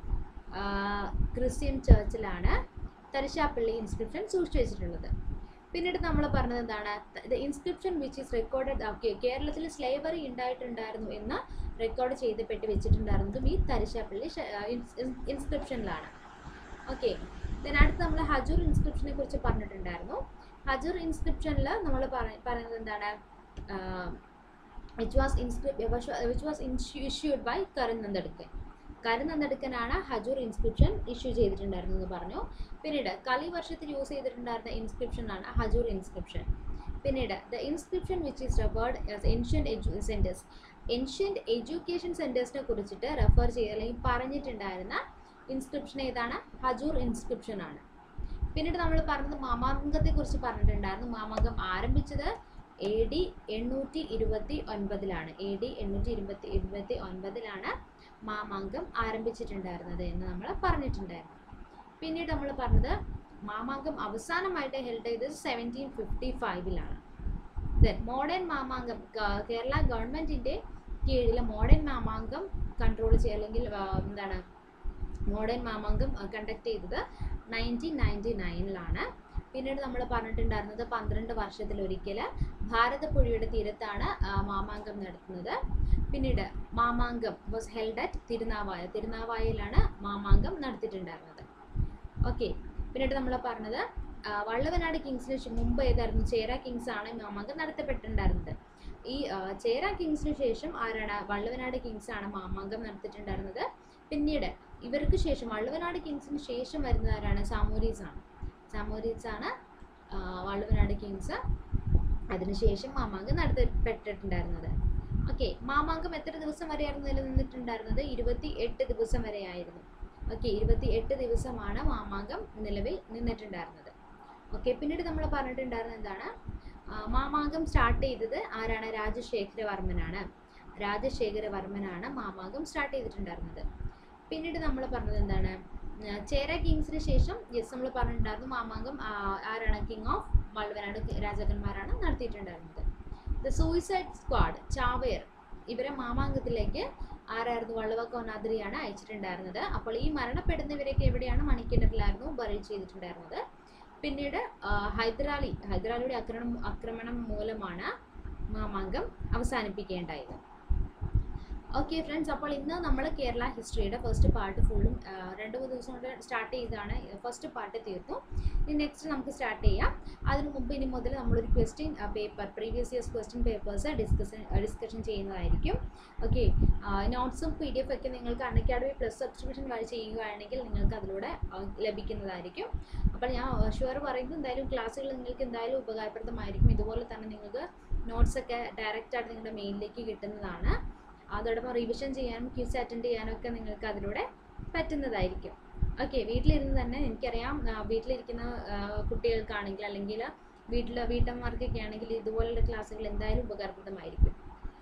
ആ, ക്രിസ്ത്യൻ ചർച്ചിലാണ് തരിശാപ്പള്ളി ഇൻസ്ക്രിപ്ഷൻ സൂക്ഷിച്ചു വെച്ചിട്ടുള്ളത് പിന്നീട് നമ്മൾ പറഞ്ഞത് എന്താണ് the inscription which is recorded okay കേരളത്തിൽ സ്ലേവറി ഉണ്ടായിട്ടുണ്ടായിരുന്നു എന്ന് റെക്കോർഡ് ചെയ്തപ്പെട്ട് വെച്ചിട്ടുണ്ടായിരുന്നതും ഈ തരിശാപ്പള്ളി ഇൻസ്ക്രിപ്ഷനിലാണ് ഓക്കെ ദെൻ അടുത്ത് നമ്മൾ ഹജൂർ ഇൻസ്ക്രിപ്ഷനെ കുറിച്ച് പറഞ്ഞിട്ടുണ്ടായിരുന്നു ഹജൂർ ഇൻസ്ക്രിപ്ഷനിൽ നമ്മൾ പറയുന്നത് എന്താണ് which was inscript which was issued by Karunandadakkan കരുനന്ദടുക്കനാണ് ഹജൂർ ഇൻസ്ക്രിപ്ഷൻ ഇഷ്യൂ ചെയ്തിട്ടുണ്ടായിരുന്നു എന്ന് പറഞ്ഞു പിന്നീട് കലി വർഷത്തിൽ യൂസ് ചെയ്തിട്ടുണ്ടായിരുന്ന ഇൻസ്ക്രിപ്ഷൻ ആണ് ഹജൂർ ഇൻസ്ക്രിപ്ഷൻ പിന്നീട് the inscription which is referred as ancient edu centres ancient education സെൻറ്റേഴ്സിനെ കുറിച്ചിട്ട് റെഫർ ചെയ്ത് അല്ലെങ്കിൽ പറഞ്ഞിട്ടുണ്ടായിരുന്ന ഇൻസ്ക്രിപ്ഷൻ ഏതാണ് ഹജൂർ ഇൻസ്ക്രിപ്ഷൻ ആണ് പിന്നീട് നമ്മൾ പറഞ്ഞത് മാമാങ്കത്തെ കുറിച്ച് പറഞ്ഞിട്ടുണ്ടായിരുന്നു മാമാങ്കം ആരംഭിച്ചത് എ ഡി എണ്ണൂറ്റി ഇരുപത്തി ഒൻപതിലാണ് എ ഡി എണ്ണൂറ്റി ഇരുപത്തി ഇരുപത്തി ഒൻപതിലാണ് മാമാങ്കം ആരംഭിച്ചിട്ടുണ്ടായിരുന്നത് എന്ന് നമ്മൾ പറഞ്ഞിട്ടുണ്ടായിരുന്നു പിന്നീട് നമ്മൾ പറഞ്ഞത് മാമാങ്കം അവസാനമായിട്ട് ഹെൽഡ് ചെയ്തത് സെവൻറ്റീൻ ഫിഫ്റ്റി ഫൈവിലാണ് ദെൻ മോഡേൺ മാമാങ്കം കേരള ഗവൺമെൻറ്റിൻ്റെ കീഴിൽ മോഡേൺ മാമാങ്കം കൺട്രോൾ ചെയ്യുക അല്ലെങ്കിൽ എന്താണ് മോഡേൺ മാമാങ്കം കണ്ടക്ട് ചെയ്തത് നയൻറ്റീൻ നയൻറ്റി നയനിലാണ് പിന്നീട് നമ്മൾ പറഞ്ഞിട്ടുണ്ടായിരുന്നത് പന്ത്രണ്ട് വർഷത്തിലൊരിക്കൽ ഭാരതപ്പുഴയുടെ തീരത്താണ് മാമാങ്കം നടത്തുന്നത് പിന്നീട് Mamankam was held at Thirunavaya തിരുനാവായയിലാണ് മാമാങ്കം നടത്തിയിട്ടുണ്ടായിരുന്നത് ഓക്കെ പിന്നീട് നമ്മൾ പറഞ്ഞത് വള്ളവനാട് കിങ്സിന് മുമ്പ് ഏതായിരുന്നു ചേര കിങ്സ് ആണ് മാമാങ്കം നടത്തപ്പെട്ടിട്ടുണ്ടായിരുന്നത് ഈ ചേര കിങ്സിന് ശേഷം ആരാണ് വള്ളവനാട് കിങ്സ് ആണ് മാമാങ്കം നടത്തിയിട്ടുണ്ടായിരുന്നത് പിന്നീട് ഇവർക്ക് ശേഷം വള്ളുവനാട് കിങ്സിന് ശേഷം വരുന്നത് ആരാണ് സാമൂരീസ് ആണ് സാമൂരീസ് ആണ് വള്ളുവനാട് കിങ്സ് അതിനുശേഷം മാമാങ്കം നടത്തപ്പെട്ടിട്ടുണ്ടായിരുന്നത് ഓക്കെ മാമാങ്കം എത്ര ദിവസം വരെയായിരുന്നു നിലനിന്നിട്ടുണ്ടായിരുന്നത് ഇരുപത്തി എട്ട് ദിവസം വരെയായിരുന്നു ഓക്കെ ഇരുപത്തി എട്ട് ദിവസമാണ് മാമാങ്കം നിലവിൽ നിന്നിട്ടുണ്ടായിരുന്നത് ഓക്കെ പിന്നീട് നമ്മൾ പറഞ്ഞിട്ടുണ്ടായിരുന്നത് എന്താണ് മാമാങ്കം സ്റ്റാർട്ട് ചെയ്തത് ആരാണ് രാജശേഖരവർമ്മനാണ് രാജശേഖരവർമ്മനാണ് മാമാങ്കം സ്റ്റാർട്ട് ചെയ്തിട്ടുണ്ടായിരുന്നത് പിന്നീട് നമ്മൾ പറഞ്ഞത് എന്താണ് ചേര കിങ്സിന് ശേഷം യെസ് നമ്മൾ പറഞ്ഞിട്ടുണ്ടായിരുന്നു മാമാങ്കം ആരാണ് കിങ് ഓഫ് വള്ളുവനാട് രാജാക്കന്മാരാണ് നടത്തിയിട്ടുണ്ടായിരുന്നത് ദ സൂയിസൈഡ് സ്ക്വാഡ് ചാവയർ ഇവരെ മാമാങ്കത്തിലേക്ക് ആരായിരുന്നു വള്ളുവ കോനാദ്രിയാണ് അയച്ചിട്ടുണ്ടായിരുന്നത് അപ്പോൾ ഈ മരണപ്പെടുന്നവരൊക്കെ എവിടെയാണ് മണിക്കിണറിലായിരുന്നു ബറി ചെയ്തിട്ടുണ്ടായിരുന്നത് പിന്നീട് ഹൈദരാലി ഹൈദരാലിയുടെ ആക്രമണം ആക്രമണം മൂലമാണ് മാമാങ്കം അവസാനിപ്പിക്കേണ്ടായത് ഓക്കെ ഫ്രണ്ട്സ് അപ്പോൾ ഇന്ന് നമ്മൾ കേരള ഹിസ്റ്ററിയുടെ ഫസ്റ്റ് പാർട്ട് ഫുള്ളും രണ്ട് മൂന്ന് ദിവസം കൊണ്ട് സ്റ്റാർട്ട് ചെയ്താണ് ഫസ്റ്റ് പാർട്ട് തീർത്തു ഇനി നെക്സ്റ്റ് നമുക്ക് സ്റ്റാർട്ട് ചെയ്യാം അതിന് മുമ്പ് ഇനി മുതൽ നമ്മളൊരു question paper previous years question papers discussion discussion ചെയ്യുന്നതായിരിക്കും ഓക്കെ നോട്ട്സും പി ഡി എഫ് ഒക്കെ നിങ്ങൾക്ക് അൺ അക്കാഡമി പ്ലസ് സബ്സ്ക്രിപ്ഷൻ വഴി ചെയ്യുകയാണെങ്കിൽ നിങ്ങൾക്ക് അതിലൂടെ ലഭിക്കുന്നതായിരിക്കും അപ്പോൾ ഞാൻ ഷുവർ പറയുന്നത് എന്തായാലും ക്ലാസ്സുകൾ നിങ്ങൾക്ക് എന്തായാലും ഉപകാരപ്രദമായിരിക്കും ഇതുപോലെ തന്നെ നിങ്ങൾക്ക് നോട്ട്സ് ഒക്കെ ഡയറക്റ്റ് ആയിട്ട് നിങ്ങളുടെ മെയിലിലേക്ക് കിട്ടുന്നതാണ് അതോടൊപ്പം റിവിഷൻ ചെയ്യാനും ക്യൂസ് അറ്റൻഡ് ചെയ്യാനും ഒക്കെ നിങ്ങൾക്ക് അതിലൂടെ പറ്റുന്നതായിരിക്കും ഓക്കെ വീട്ടിലിരുന്ന് തന്നെ എനിക്കറിയാം വീട്ടിലിരിക്കുന്ന കുട്ടികൾക്കാണെങ്കിൽ അല്ലെങ്കിൽ വീട്ടിൽ വീട്ടമ്മമാർക്കൊക്കെ ആണെങ്കിൽ ഇതുപോലുള്ള ക്ലാസ്സുകൾ എന്തായാലും ഉപകാരപ്രദമായിരിക്കും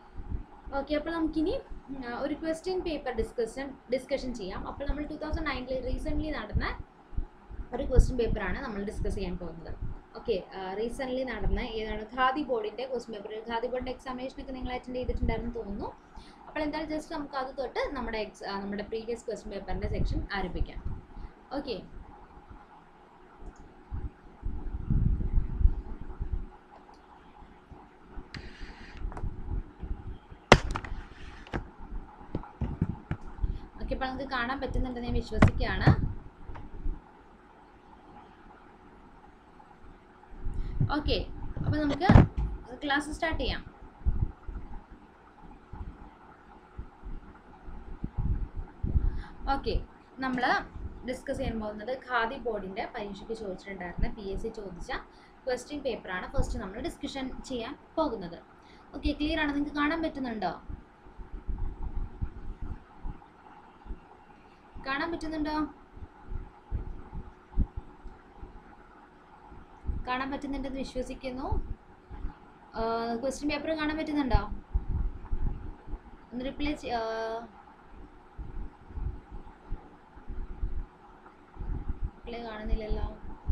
ഓക്കെ അപ്പോൾ നമുക്കിനി ഒരു ക്വസ്റ്റ്യൻ പേപ്പർ ഡിസ്കഷൻ ഡിസ്കഷൻ ചെയ്യാം അപ്പോൾ നമ്മൾ ടു തൗസൻഡ് നയനിൽ റീസെൻ്റ്ലി നടന്ന ഒരു ക്വസ്റ്റ്യൻ പേപ്പറാണ് നമ്മൾ ഡിസ്കസ് ചെയ്യാൻ പോകുന്നത് ഓക്കെ റീസെൻ്റ്ലി നടന്ന ഏതാണ് ഖാദി ബോർഡിൻ്റെ ക്വസ്റ്റ്യൻ പേപ്പർ ഖാദി ബോർഡിൻ്റെ എക്സാമിനേഷനൊക്കെ നിങ്ങൾ അറ്റൻഡ് ചെയ്തിട്ടുണ്ടായിരുന്നു തോന്നുന്നു അപ്പോൾ എന്തായാലും ജസ്റ്റ് നമുക്ക് അത് തൊട്ട് നമ്മുടെ എക്സ് നമ്മുടെ പ്രീവിയസ് ക്വസ്റ്റ്യൻ പേപ്പറിൻ്റെ സെക്ഷൻ ആരംഭിക്കാം ഓക്കെ ഓക്കെ അപ്പോൾ നമുക്ക് കാണാൻ പറ്റുന്നുണ്ടെന്ന് ഞാൻ വിശ്വസിക്കുകയാണ് ഓക്കെ അപ്പോൾ നമുക്ക് ക്ലാസ് സ്റ്റാർട്ട് ചെയ്യാം ഓക്കെ നമ്മൾ ഡിസ്കസ് ചെയ്യാൻ പോകുന്നത് ഖാദി ബോർഡിൻ്റെ പരീക്ഷയ്ക്ക് ചോദിച്ചിട്ടുണ്ടായിരുന്ന പി എസ് സി ചോദിച്ച ക്വസ്റ്റ്യൻ പേപ്പറാണ് ഫസ്റ്റ് നമ്മൾ ഡിസ്കഷൻ ചെയ്യാൻ പോകുന്നത് ഓക്കെ ക്ലിയർ ആണ് നിങ്ങൾക്ക് കാണാൻ പറ്റുന്നുണ്ടോ കാണാൻ പറ്റുന്നുണ്ടോ കാണാൻ പറ്റുന്നുണ്ടെന്ന് വിശ്വസിക്കുന്നു ക്വസ്റ്റ്യൻ പേപ്പർ കാണാൻ പറ്റുന്നുണ്ടോ ഒന്ന് റിപ്ലൈ റിപ്ലൈ കാണുന്നില്ലല്ലോ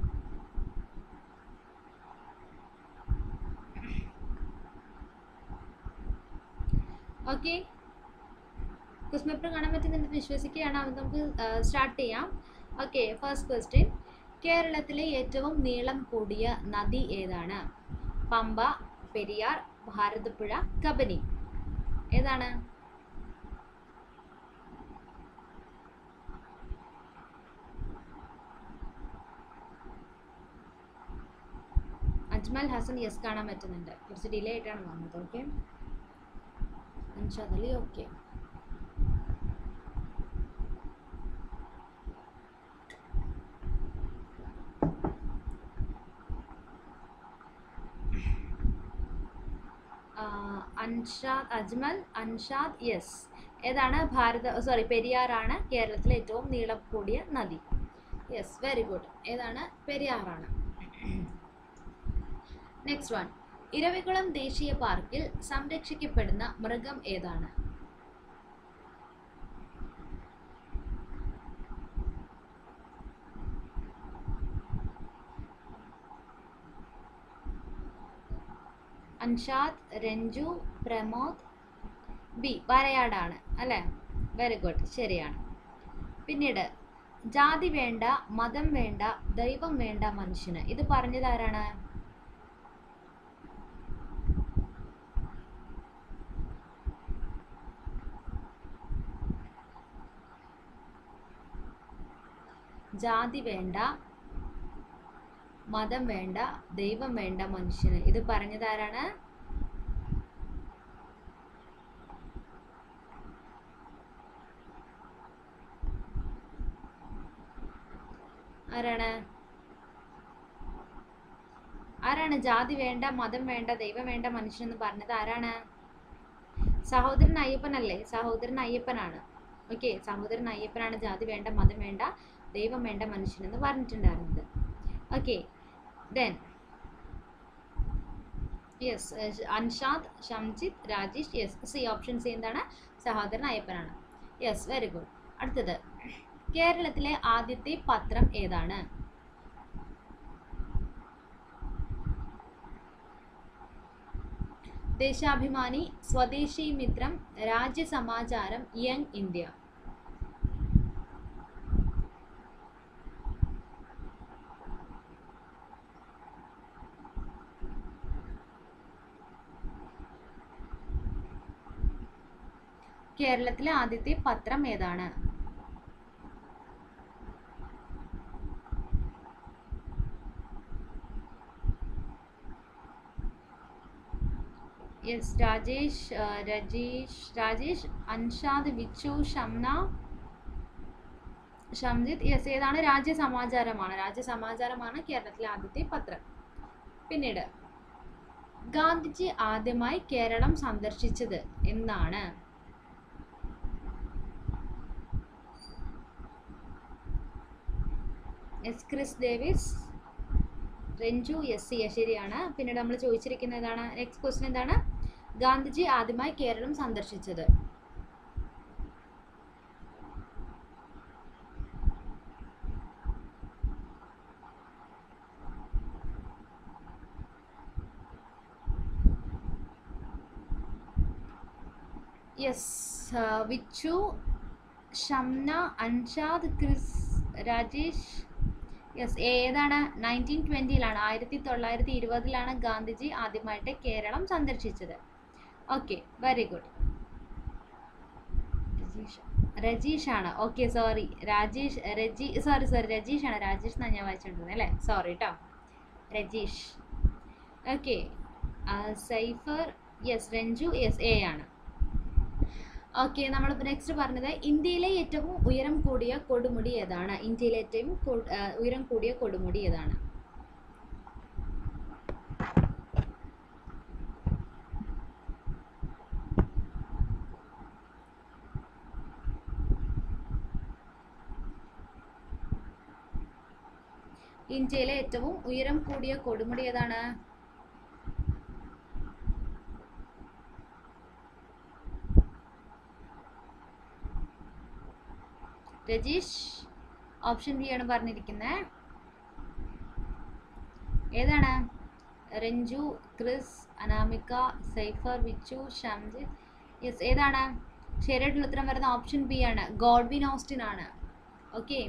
ഓക്കെ ക്വസ്റ്റ്യൻ പേപ്പർ കാണാൻ പറ്റുന്നുണ്ടെന്ന് വിശ്വസിക്കുകയാണ് അത് നമുക്ക് സ്റ്റാർട്ട് ചെയ്യാം ഓക്കെ ഫസ്റ്റ് ക്വസ്റ്റ്യൻ കേരളത്തിലെ ഏറ്റവും നീളം കൂടിയ നദി ഏതാണ് പമ്പ പെരിയാർ ഭാരതപ്പുഴ കബനി ഏതാണ് അജ്മൽ ഹസൻ യെസ് കാണാൻ പറ്റുന്നുണ്ട് കുറച്ച് ഡിലേ ആയിട്ടാണ് വന്നത് okay Anshad Ali okay Anshad Ajmal Anshad yes ഏതാണ് ഭാരത സോറി പെരിയാറാണ് കേരളത്തിലെ ഏറ്റവും നീളം കൂടിയ നദി യെസ് വെരി ഗുഡ് ഏതാണ് പെരിയാറാണ് നെക്സ്റ്റ് വൺ ഇരവികുളം ദേശീയ പാർക്കിൽ സംരക്ഷിക്കപ്പെടുന്ന മൃഗം ഏതാണ് അൻഷാദ് രഞ്ജു പ്രമോദ് ബി വരയാടാണ് അല്ലേ വെരി ഗുഡ് ശരിയാണ് പിന്നീട് ജാതി വേണ്ട മതം വേണ്ട ദൈവം വേണ്ട മനുഷ്യന് ഇത് പറഞ്ഞത് ആരാണ് ജാതി വേണ്ട മതം വേണ്ട ദൈവം വേണ്ട മനുഷ്യന് ഇത് പറഞ്ഞത് ആരാണ് ആരാണ് ആരാണ് ജാതി വേണ്ട മതം വേണ്ട ദൈവം വേണ്ട മനുഷ്യൻ എന്ന് പറഞ്ഞത് ആരാണ് സഹോദരൻ അയ്യപ്പനല്ലേ സഹോദരൻ അയ്യപ്പനാണ് ഓക്കെ സഹോദരൻ അയ്യപ്പനാണ് ജാതി വേണ്ട മതം വേണ്ട ദൈവം വേണ്ട മനുഷ്യൻ എന്ന് പറഞ്ഞിട്ടുണ്ടായിരുന്നത് okay then yes Anshad Shamjith Rajesh yes C option C എന്താണ് സഹോദരൻ അയ്യപ്പനാണ് യെസ് വെരി ഗുഡ് അടുത്തത് കേരളത്തിലെ ആദ്യത്തെ പത്രം ഏതാണ് ദേശാഭിമാനി സ്വദേശി മിത്രം രാജ്യസമാചാരം യങ് ഇന്ത്യ കേരളത്തിലെ ആദ്യത്തെ പത്രം ഏതാണ് യെസ് രാജേഷ് ആ, രജീഷ് രാജേഷ് അൻഷാദ് വിച്ചു ഷംന ഷംജിത്ത് യെസ് ഏതാണ് രാജ്യസമാചാരമാണ് രാജ്യസമാചാരമാണ് കേരളത്തിലെ ആദ്യത്തെ പത്രം പിന്നീട് ഗാന്ധിജി ആദ്യമായി കേരളം സന്ദർശിച്ചത് എന്നാണ് yes Chris Davis Ranju yes C ശരിയാണ് പിന്നീട് നമ്മൾ ചോദിച്ചിരിക്കുന്നത് എന്താണ് നെക്സ്റ്റ് ക്വസ്റ്റ്യൻ എന്താണ് ഗാന്ധിജി ആദ്യമായി കേരളം സന്ദർശിച്ചത് yes Vichu Shamna Anshad Chris Rajesh yes ഏതാണ് നയൻറ്റീൻ ട്വൻറ്റിയിലാണ് ആയിരത്തി തൊള്ളായിരത്തി ഇരുപതിലാണ് ഗാന്ധിജി ആദ്യമായിട്ട് കേരളം സന്ദർശിച്ചത് ഓക്കെ വെരി ഗുഡ് രജീഷ് ആണ് okay sorry Rajesh Raji sorry sorry Rajeesh ആണ് രാജേഷ് എന്നാണ് ഞാൻ വായിച്ചിട്ടുള്ളത് അല്ലേ സോറി കേട്ടോ Rajeesh okay Saifer yes Ranju yes A ആണ് ഓക്കെ നമ്മളിപ്പോൾ നെക്സ്റ്റ് പറഞ്ഞത് ഇന്ത്യയിലെ ഏറ്റവും ഉയരം കൂടിയ കൊടുമുടി ഏതാണ് ഇന്ത്യയിലെ ഏറ്റവും കൊ- ആ, ഉയരം കൂടിയ കൊടുമുടി ഏതാണ് ഇന്ത്യയിലെ ഏറ്റവും ഉയരം കൂടിയ കൊടുമുടി ഏതാണ് രജീഷ് ഓപ്ഷൻ ബി ആണ് പറഞ്ഞിരിക്കുന്നത് ഏതാണ് രഞ്ജു ക്രിസ് അനാമിക സൈഫർ വിച്ചു ഷംജിത്ത് യെസ് ഏതാണ് ശരിയായിട്ടുള്ള ഉത്തരം വരുന്ന ഓപ്ഷൻ ബി ആണ് ഗോഡ്വിൻ ഓസ്റ്റിൻ ആണ് ഓക്കെ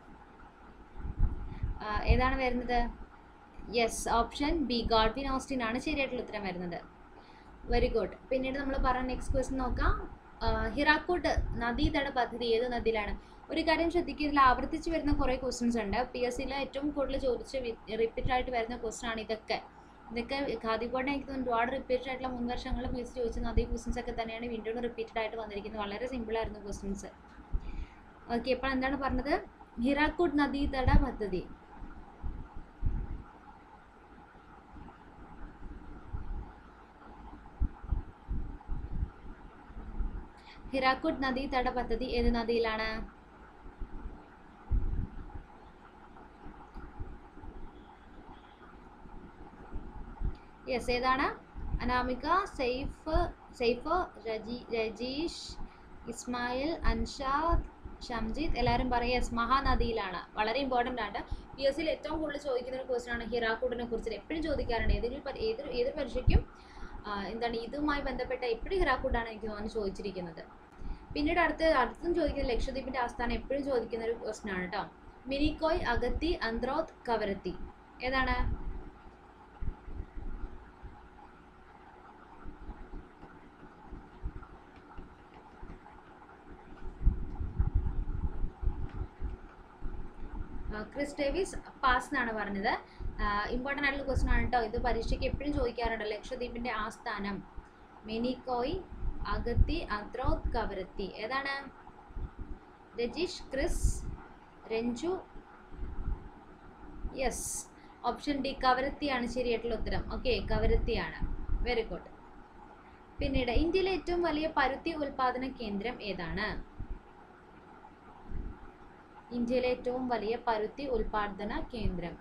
ഏതാണ് വരുന്നത് yes option B Godwin Austen ആണ് ശരിയായിട്ടുള്ള ഉത്തരം വരുന്നത് വെരി ഗുഡ് പിന്നീട് നമ്മൾ പറഞ്ഞ നെക്സ്റ്റ് ക്വസ്റ്റ്യൻ നോക്കാം ആഹ് ഹിറാക്കുഡ് നദീതട പദ്ധതി ഏത് നദിയിലാണ് ഒരു കാര്യം ശ്രദ്ധിക്കുക ഇതിൽ ആവർത്തിച്ച് വരുന്ന കുറേ ക്വസ്റ്റ്യൻസ് ഉണ്ട് പി എസ് സിയിൽ ഏറ്റവും കൂടുതൽ ചോദിച്ച് റിപ്പീറ്റ് ആയിട്ട് വരുന്ന ക്വസ്റ്റ്യൻ ആണ് ഇതൊക്കെ ഇതൊക്കെ ഖാദിക്കോട്ടെ എനിക്ക് തോന്നുന്നു ഒരുപാട് റിപ്പീറ്റഡ് ആയിട്ടുള്ള മുൻ വർഷങ്ങളിൽ പി എസ് ചോദിച്ചത് അതേ ക്വസ്റ്റ്യൻസ് ഒക്കെ തന്നെയാണ് വീണ്ടും റിപ്പീറ്റഡ് ആയിട്ട് വന്നിരിക്കുന്നത് വളരെ സിമ്പിൾ ആയിരുന്നു ക്വസ്റ്റ്യൻസ് ഓക്കെ ഇപ്പോൾ എന്താണ് പറഞ്ഞത് ഹിറാക്കുഡ് നദീതട പദ്ധതി ഹിറാക്കുഡ് നദീതട പദ്ധതി ഏത് നദിയിലാണ് യെസ് ഏതാണ് അനാമിക സെയ്ഫ് സെയ്ഫ് രജി രജീഷ് ഇസ്മായിൽ അൻഷാദ് ഷംജിത്ത് എല്ലാവരും പറയും യെസ് മഹാനദിയിലാണ് വളരെ ഇമ്പോർട്ടൻ്റ് ആണ് പി എസ് സിയിൽ ഏറ്റവും കൂടുതൽ ചോദിക്കുന്ന ഒരു ക്വസ്റ്റൻ ആണ് ഹിറാക്കൂഡിനെ കുറിച്ച് എപ്പോഴും ചോദിക്കാറുണ്ട് ഏതൊരു പരി- ഏതൊരു ഏതൊരു പരീക്ഷയ്ക്കും ആ, എന്താണ് ഇതുമായി ബന്ധപ്പെട്ട എപ്പോഴും ഹിറാക്കൂഡാണ് എനിക്ക് തോന്നുന്നു ചോദിച്ചിരിക്കുന്നത് പിന്നീട് അടുത്ത് അടുത്തും ചോദിക്കുന്ന ലക്ഷദ്വീപിന്റെ ആസ്ഥാനം എപ്പോഴും ചോദിക്കുന്ന ഒരു ക്വസ്റ്റൻ ആണ് കേട്ടോ മിനിക്കോയ് അഗത്തി അന്ത്രോത്ത് കവരത്തി ഏതാണ് ആ, ക്രിസ് ഡേവിസ് പാസ് എന്നാണ് പറഞ്ഞത് ഇമ്പോർട്ടൻ്റ് ആയിട്ടുള്ള ക്വസ്റ്റൻ ആണ് കേട്ടോ ഇത് പരീക്ഷയ്ക്ക് എപ്പോഴും ചോദിക്കാറുണ്ട് ലക്ഷദ്വീപിന്റെ ആസ്ഥാനം മിനിക്കോയ് അഗത്തി അന്ത്രോത്ത് കവരത്തി ഏതാണ് Rajeesh Chris Ranju yes option D കവരത്തിയാണ് ശരിയായിട്ടുള്ള ഉത്തരം ഓക്കെ കവരത്തിയാണ് വെരി ഗുഡ് പിന്നീട് ഇന്ത്യയിലെ ഏറ്റവും വലിയ പരുത്തി ഉൽപാദന കേന്ദ്രം ഏതാണ് ഇന്ത്യയിലെ ഏറ്റവും വലിയ പരുത്തി ഉൽപാദന കേന്ദ്രം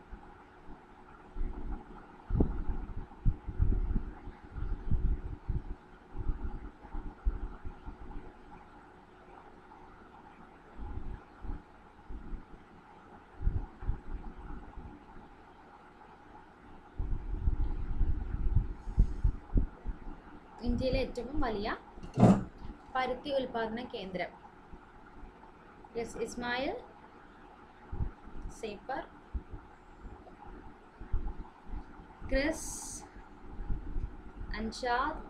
ഇന്ത്യയിലെ ഏറ്റവും വലിയ പരുത്തി ഉൽപാദന കേന്ദ്രം യെസ് ഇസ്മായിൽ സേപ്പർ ക്രിസ് അൻഷാദ്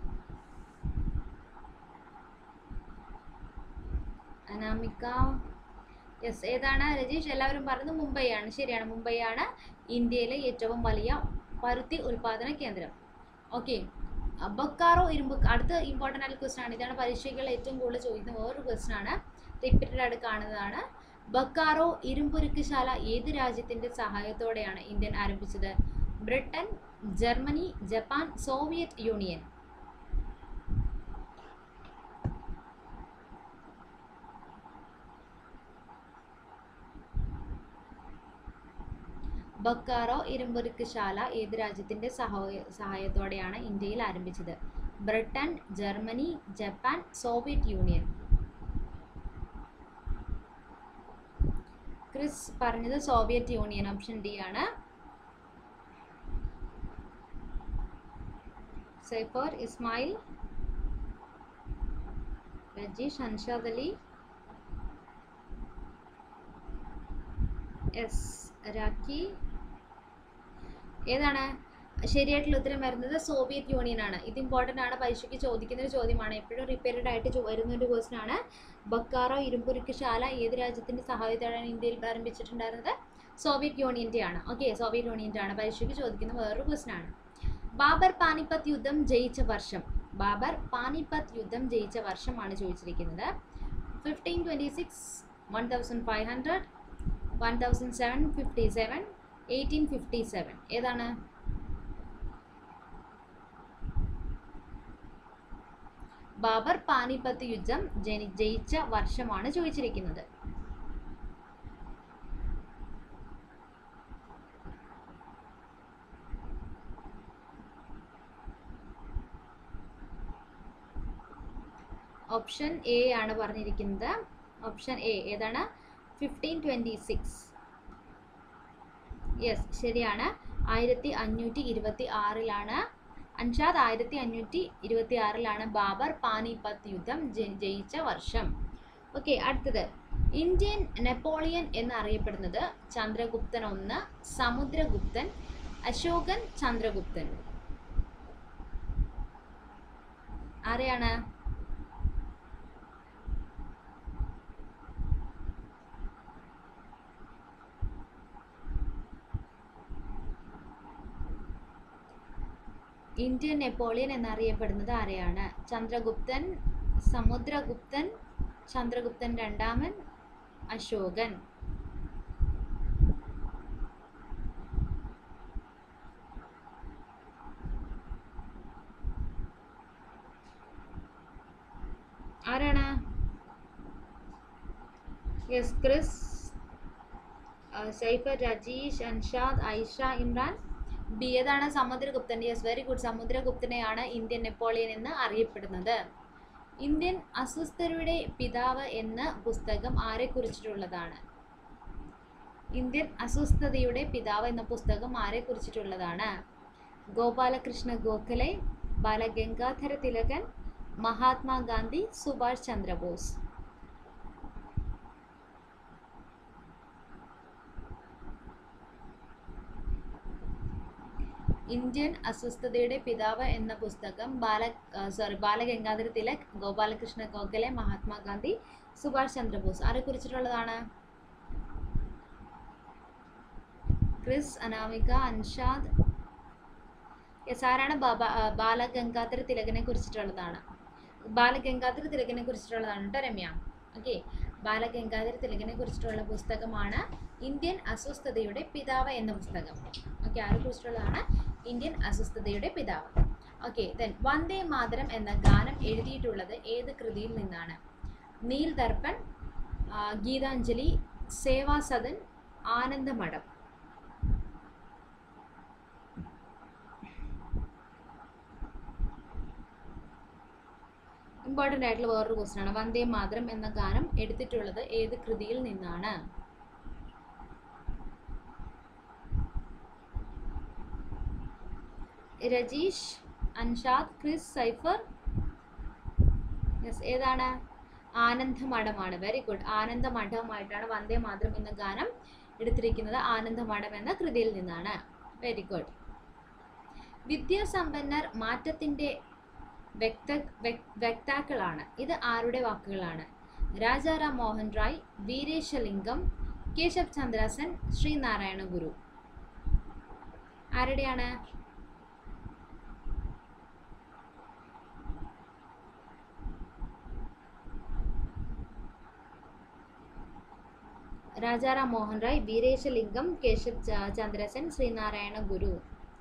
അനാമിക യെസ് ഏതാണ് രജീഷ് എല്ലാവരും പറഞ്ഞത് മുംബൈയാണ് ശരിയാണ് മുംബൈയാണ് ഇന്ത്യയിലെ ഏറ്റവും വലിയ പരുത്തി ഉൽപാദന കേന്ദ്രം ഓക്കെ ബക്കാറോ ഇരുമ്പ് അടുത്ത ഇമ്പോർട്ടൻ്റ് ആയിട്ടുള്ള ക്വസ്റ്റൻ ആണ് ഇതാണ് പരീക്ഷകളിൽ ഏറ്റവും കൂടുതൽ ചോദിക്കുന്ന വേറൊരു ക്വസ്റ്റൻ ആണ് റിപ്പീറ്റഡ് ആയിട്ട് കാണുന്നതാണ് ബക്കാറോ ഇരുമ്പുരുക്കുശാല ഏത് രാജ്യത്തിന്റെ സഹായത്തോടെയാണ് ഇന്ത്യൻ ആരംഭിച്ചത് Britain Germany Japan Soviet Union Bokaro ഇരുമ്പുരുക്കുശാല ഏത് രാജ്യത്തിന്റെ സഹായ സഹായത്തോടെയാണ് ഇന്ത്യയിൽ ആരംഭിച്ചത് Britain Germany Japan Soviet Union Chris പറഞ്ഞത് സോവിയറ്റ് യൂണിയൻ ഓപ്ഷൻ ഡി ആണ് സൈഫർ ഇസ്മായിൽ രജീഷ് അൻഷാദ് അലി എസ് രാഖി ഏതാണ് ശരിയായിട്ടുള്ള ഉത്തരം വരുന്നത് സോവിയറ്റ് യൂണിയൻ ആണ് ഇത് ഇമ്പോർട്ടൻ്റ് ആണ് പരീക്ഷയ്ക്ക് ചോദിക്കുന്ന ഒരു ചോദ്യമാണ് എപ്പോഴും റിപ്പയർഡ് ആയിട്ട് ചോ- വരുന്ന ഒരു ക്വസ്റ്റൻ ആണ് ബക്കാറോ ഇരുമ്പുരുക്കുശാല ഏത് രാജ്യത്തിന്റെ സഹായത്തോടെയാണ് ഇന്ത്യയിൽ ആരംഭിച്ചിട്ടുണ്ടായിരുന്നത് സോവിയറ്റ് യൂണിയൻ്റെ ആണ് ഓക്കെ സോവിയറ്റ് യൂണിയൻ്റെ ആണ് പരീക്ഷയ്ക്ക് ചോദിക്കുന്ന വേറൊരു ക്വസ്റ്റൻ ആണ് ബാബർ പാനിപ്പത്ത് യുദ്ധം ജയിച്ച വർഷം ബാബർ പാനിപ്പത്ത് യുദ്ധം ജയിച്ച വർഷമാണ് ചോദിച്ചിരിക്കുന്നത് fifteen twenty six one thousand five hundred one thousand seven fifty seven eighteen fifty seven ഏതാണ് ബാബർ പാനിപ്പത്ത് യുദ്ധം ജനി ജയിച്ച വർഷമാണ് ചോദിച്ചിരിക്കുന്നത് ഓപ്ഷൻ എ ആണ് പറഞ്ഞിരിക്കുന്നത് ഓപ്ഷൻ എ ഏതാണ് ഫിഫ്റ്റീൻ ട്വൻറ്റി സിക്സ് യെസ് ശരിയാണ് ആയിരത്തി അഞ്ഞൂറ്റി ഇരുപത്തി ആറിലാണ് അൻഷാദ് ആയിരത്തി അഞ്ഞൂറ്റി ഇരുപത്തി ആറിലാണ് ബാബർ പാനിപ്പത്ത് യുദ്ധം ജയി- ജയിച്ച വർഷം ഓക്കെ അടുത്തത് ഇന്ത്യൻ നെപ്പോളിയൻ എന്നറിയപ്പെടുന്നത് ചന്ദ്രഗുപ്തൻ ഒന്ന് സമുദ്രഗുപ്തൻ അശോകൻ ചന്ദ്രഗുപ്തൻ ആരെയാണ് ഇന്ത്യൻ നെപ്പോളിയൻ എന്നറിയപ്പെടുന്നത് ആരെയാണ് ചന്ദ്രഗുപ്തൻ സമുദ്രഗുപ്തൻ ചന്ദ്രഗുപ്തൻ രണ്ടാമൻ അശോകൻ ആരാണ് yes Chris Saifer Rajeesh Anshad Aisha Imran B ഏതാണ് സമുദ്രഗുപ്തൻ യെസ് വെരി ഗുഡ് സമുദ്രഗുപ്തനെയാണ് ഇന്ത്യൻ നെപ്പോളിയൻ എന്ന് അറിയപ്പെടുന്നത് ഇന്ത്യൻ അസ്വസ്ഥരുടെ പിതാവ് എന്ന പുസ്തകം ആരെ കുറിച്ചിട്ടുള്ളതാണ് ഇന്ത്യൻ അസ്വസ്ഥതയുടെ പിതാവ് എന്ന പുസ്തകം ആരെ കുറിച്ചിട്ടുള്ളതാണ് ഗോപാലകൃഷ്ണ ഗോഖലെ ബാലഗംഗാധര തിലകൻ മഹാത്മാഗാന്ധി സുഭാഷ് ചന്ദ്രബോസ് ഇന്ത്യൻ അസ്വസ്ഥതയുടെ പിതാവ് എന്ന പുസ്തകം ബാല സോറി ബാലഗംഗാധര തിലക് ഗോപാലകൃഷ്ണ ഗോഖലെ മഹാത്മാഗാന്ധി സുഭാഷ് ചന്ദ്രബോസ് ആരെ കുറിച്ചിട്ടുള്ളതാണ് ക്രിസ് അനാമിക അൻഷാദ് യെസ് ആരാണ് ബാബ ബാലഗംഗാധര തിലകനെ കുറിച്ചിട്ടുള്ളതാണ് ബാലഗംഗാധര തിലകനെ കുറിച്ചിട്ടുള്ളതാണ് കേട്ടോ രമ്യ ഓക്കെ ബാലഗംഗാധര തിലകനെ കുറിച്ചിട്ടുള്ള പുസ്തകമാണ് ഇന്ത്യൻ അസ്വസ്ഥതയുടെ പിതാവ് എന്ന പുസ്തകം ഓക്കെ ആരെ കുറിച്ചിട്ടുള്ളതാണ് ഇന്ത്യൻ അസ്വസ്ഥതയുടെ പിതാവ് ഓക്കെ ദെൻ വന്ദേ മാതരം എന്ന ഗാനം എഴുതിയിട്ടുള്ളത് ഏത് കൃതിയിൽ നിന്നാണ് നീൽ ദർപ്പൺ ആ, ഗീതാഞ്ജലി സേവാസദൻ ആനന്ദമഠം ഇമ്പോർട്ടൻ്റ് ആയിട്ടുള്ള വേറൊരു ക്വസ്റ്റൻ ആണ് വന്ദേ മാതരം എന്ന ഗാനം എടുത്തിട്ടുള്ളത് ഏത് കൃതിയിൽ നിന്നാണ് രജീഷ് അൻഷാദ് ക്രിസ് സൈഫർ യെസ് ഏതാണ് ആനന്ദമഠമാണ് വെരി ഗുഡ് ആനന്ദമഠമായിട്ടാണ് വന്ദേ മാതരം എന്ന ഗാനം എടുത്തിരിക്കുന്നത് ആനന്ദമഠം എന്ന കൃതിയിൽ നിന്നാണ് വെരി ഗുഡ് വിദ്യാസമ്പന്നർ മാറ്റത്തിൻ്റെ വ്യക്ത വ്യക്- വ്യക്താക്കളാണ് ഇത് ആരുടെ വാക്കുകളാണ് രാജാറാം മോഹൻ റായ് വീരേശലിംഗം കേശവ് ചന്ദ്ര സെൻ ശ്രീനാരായണ ഗുരു ആരുടെയാണ് രാജാറാം മോഹൻ റായ് വീരേശലിംഗം കേശവ് ച- ചന്ദ്ര സെൻ ശ്രീനാരായണ ഗുരു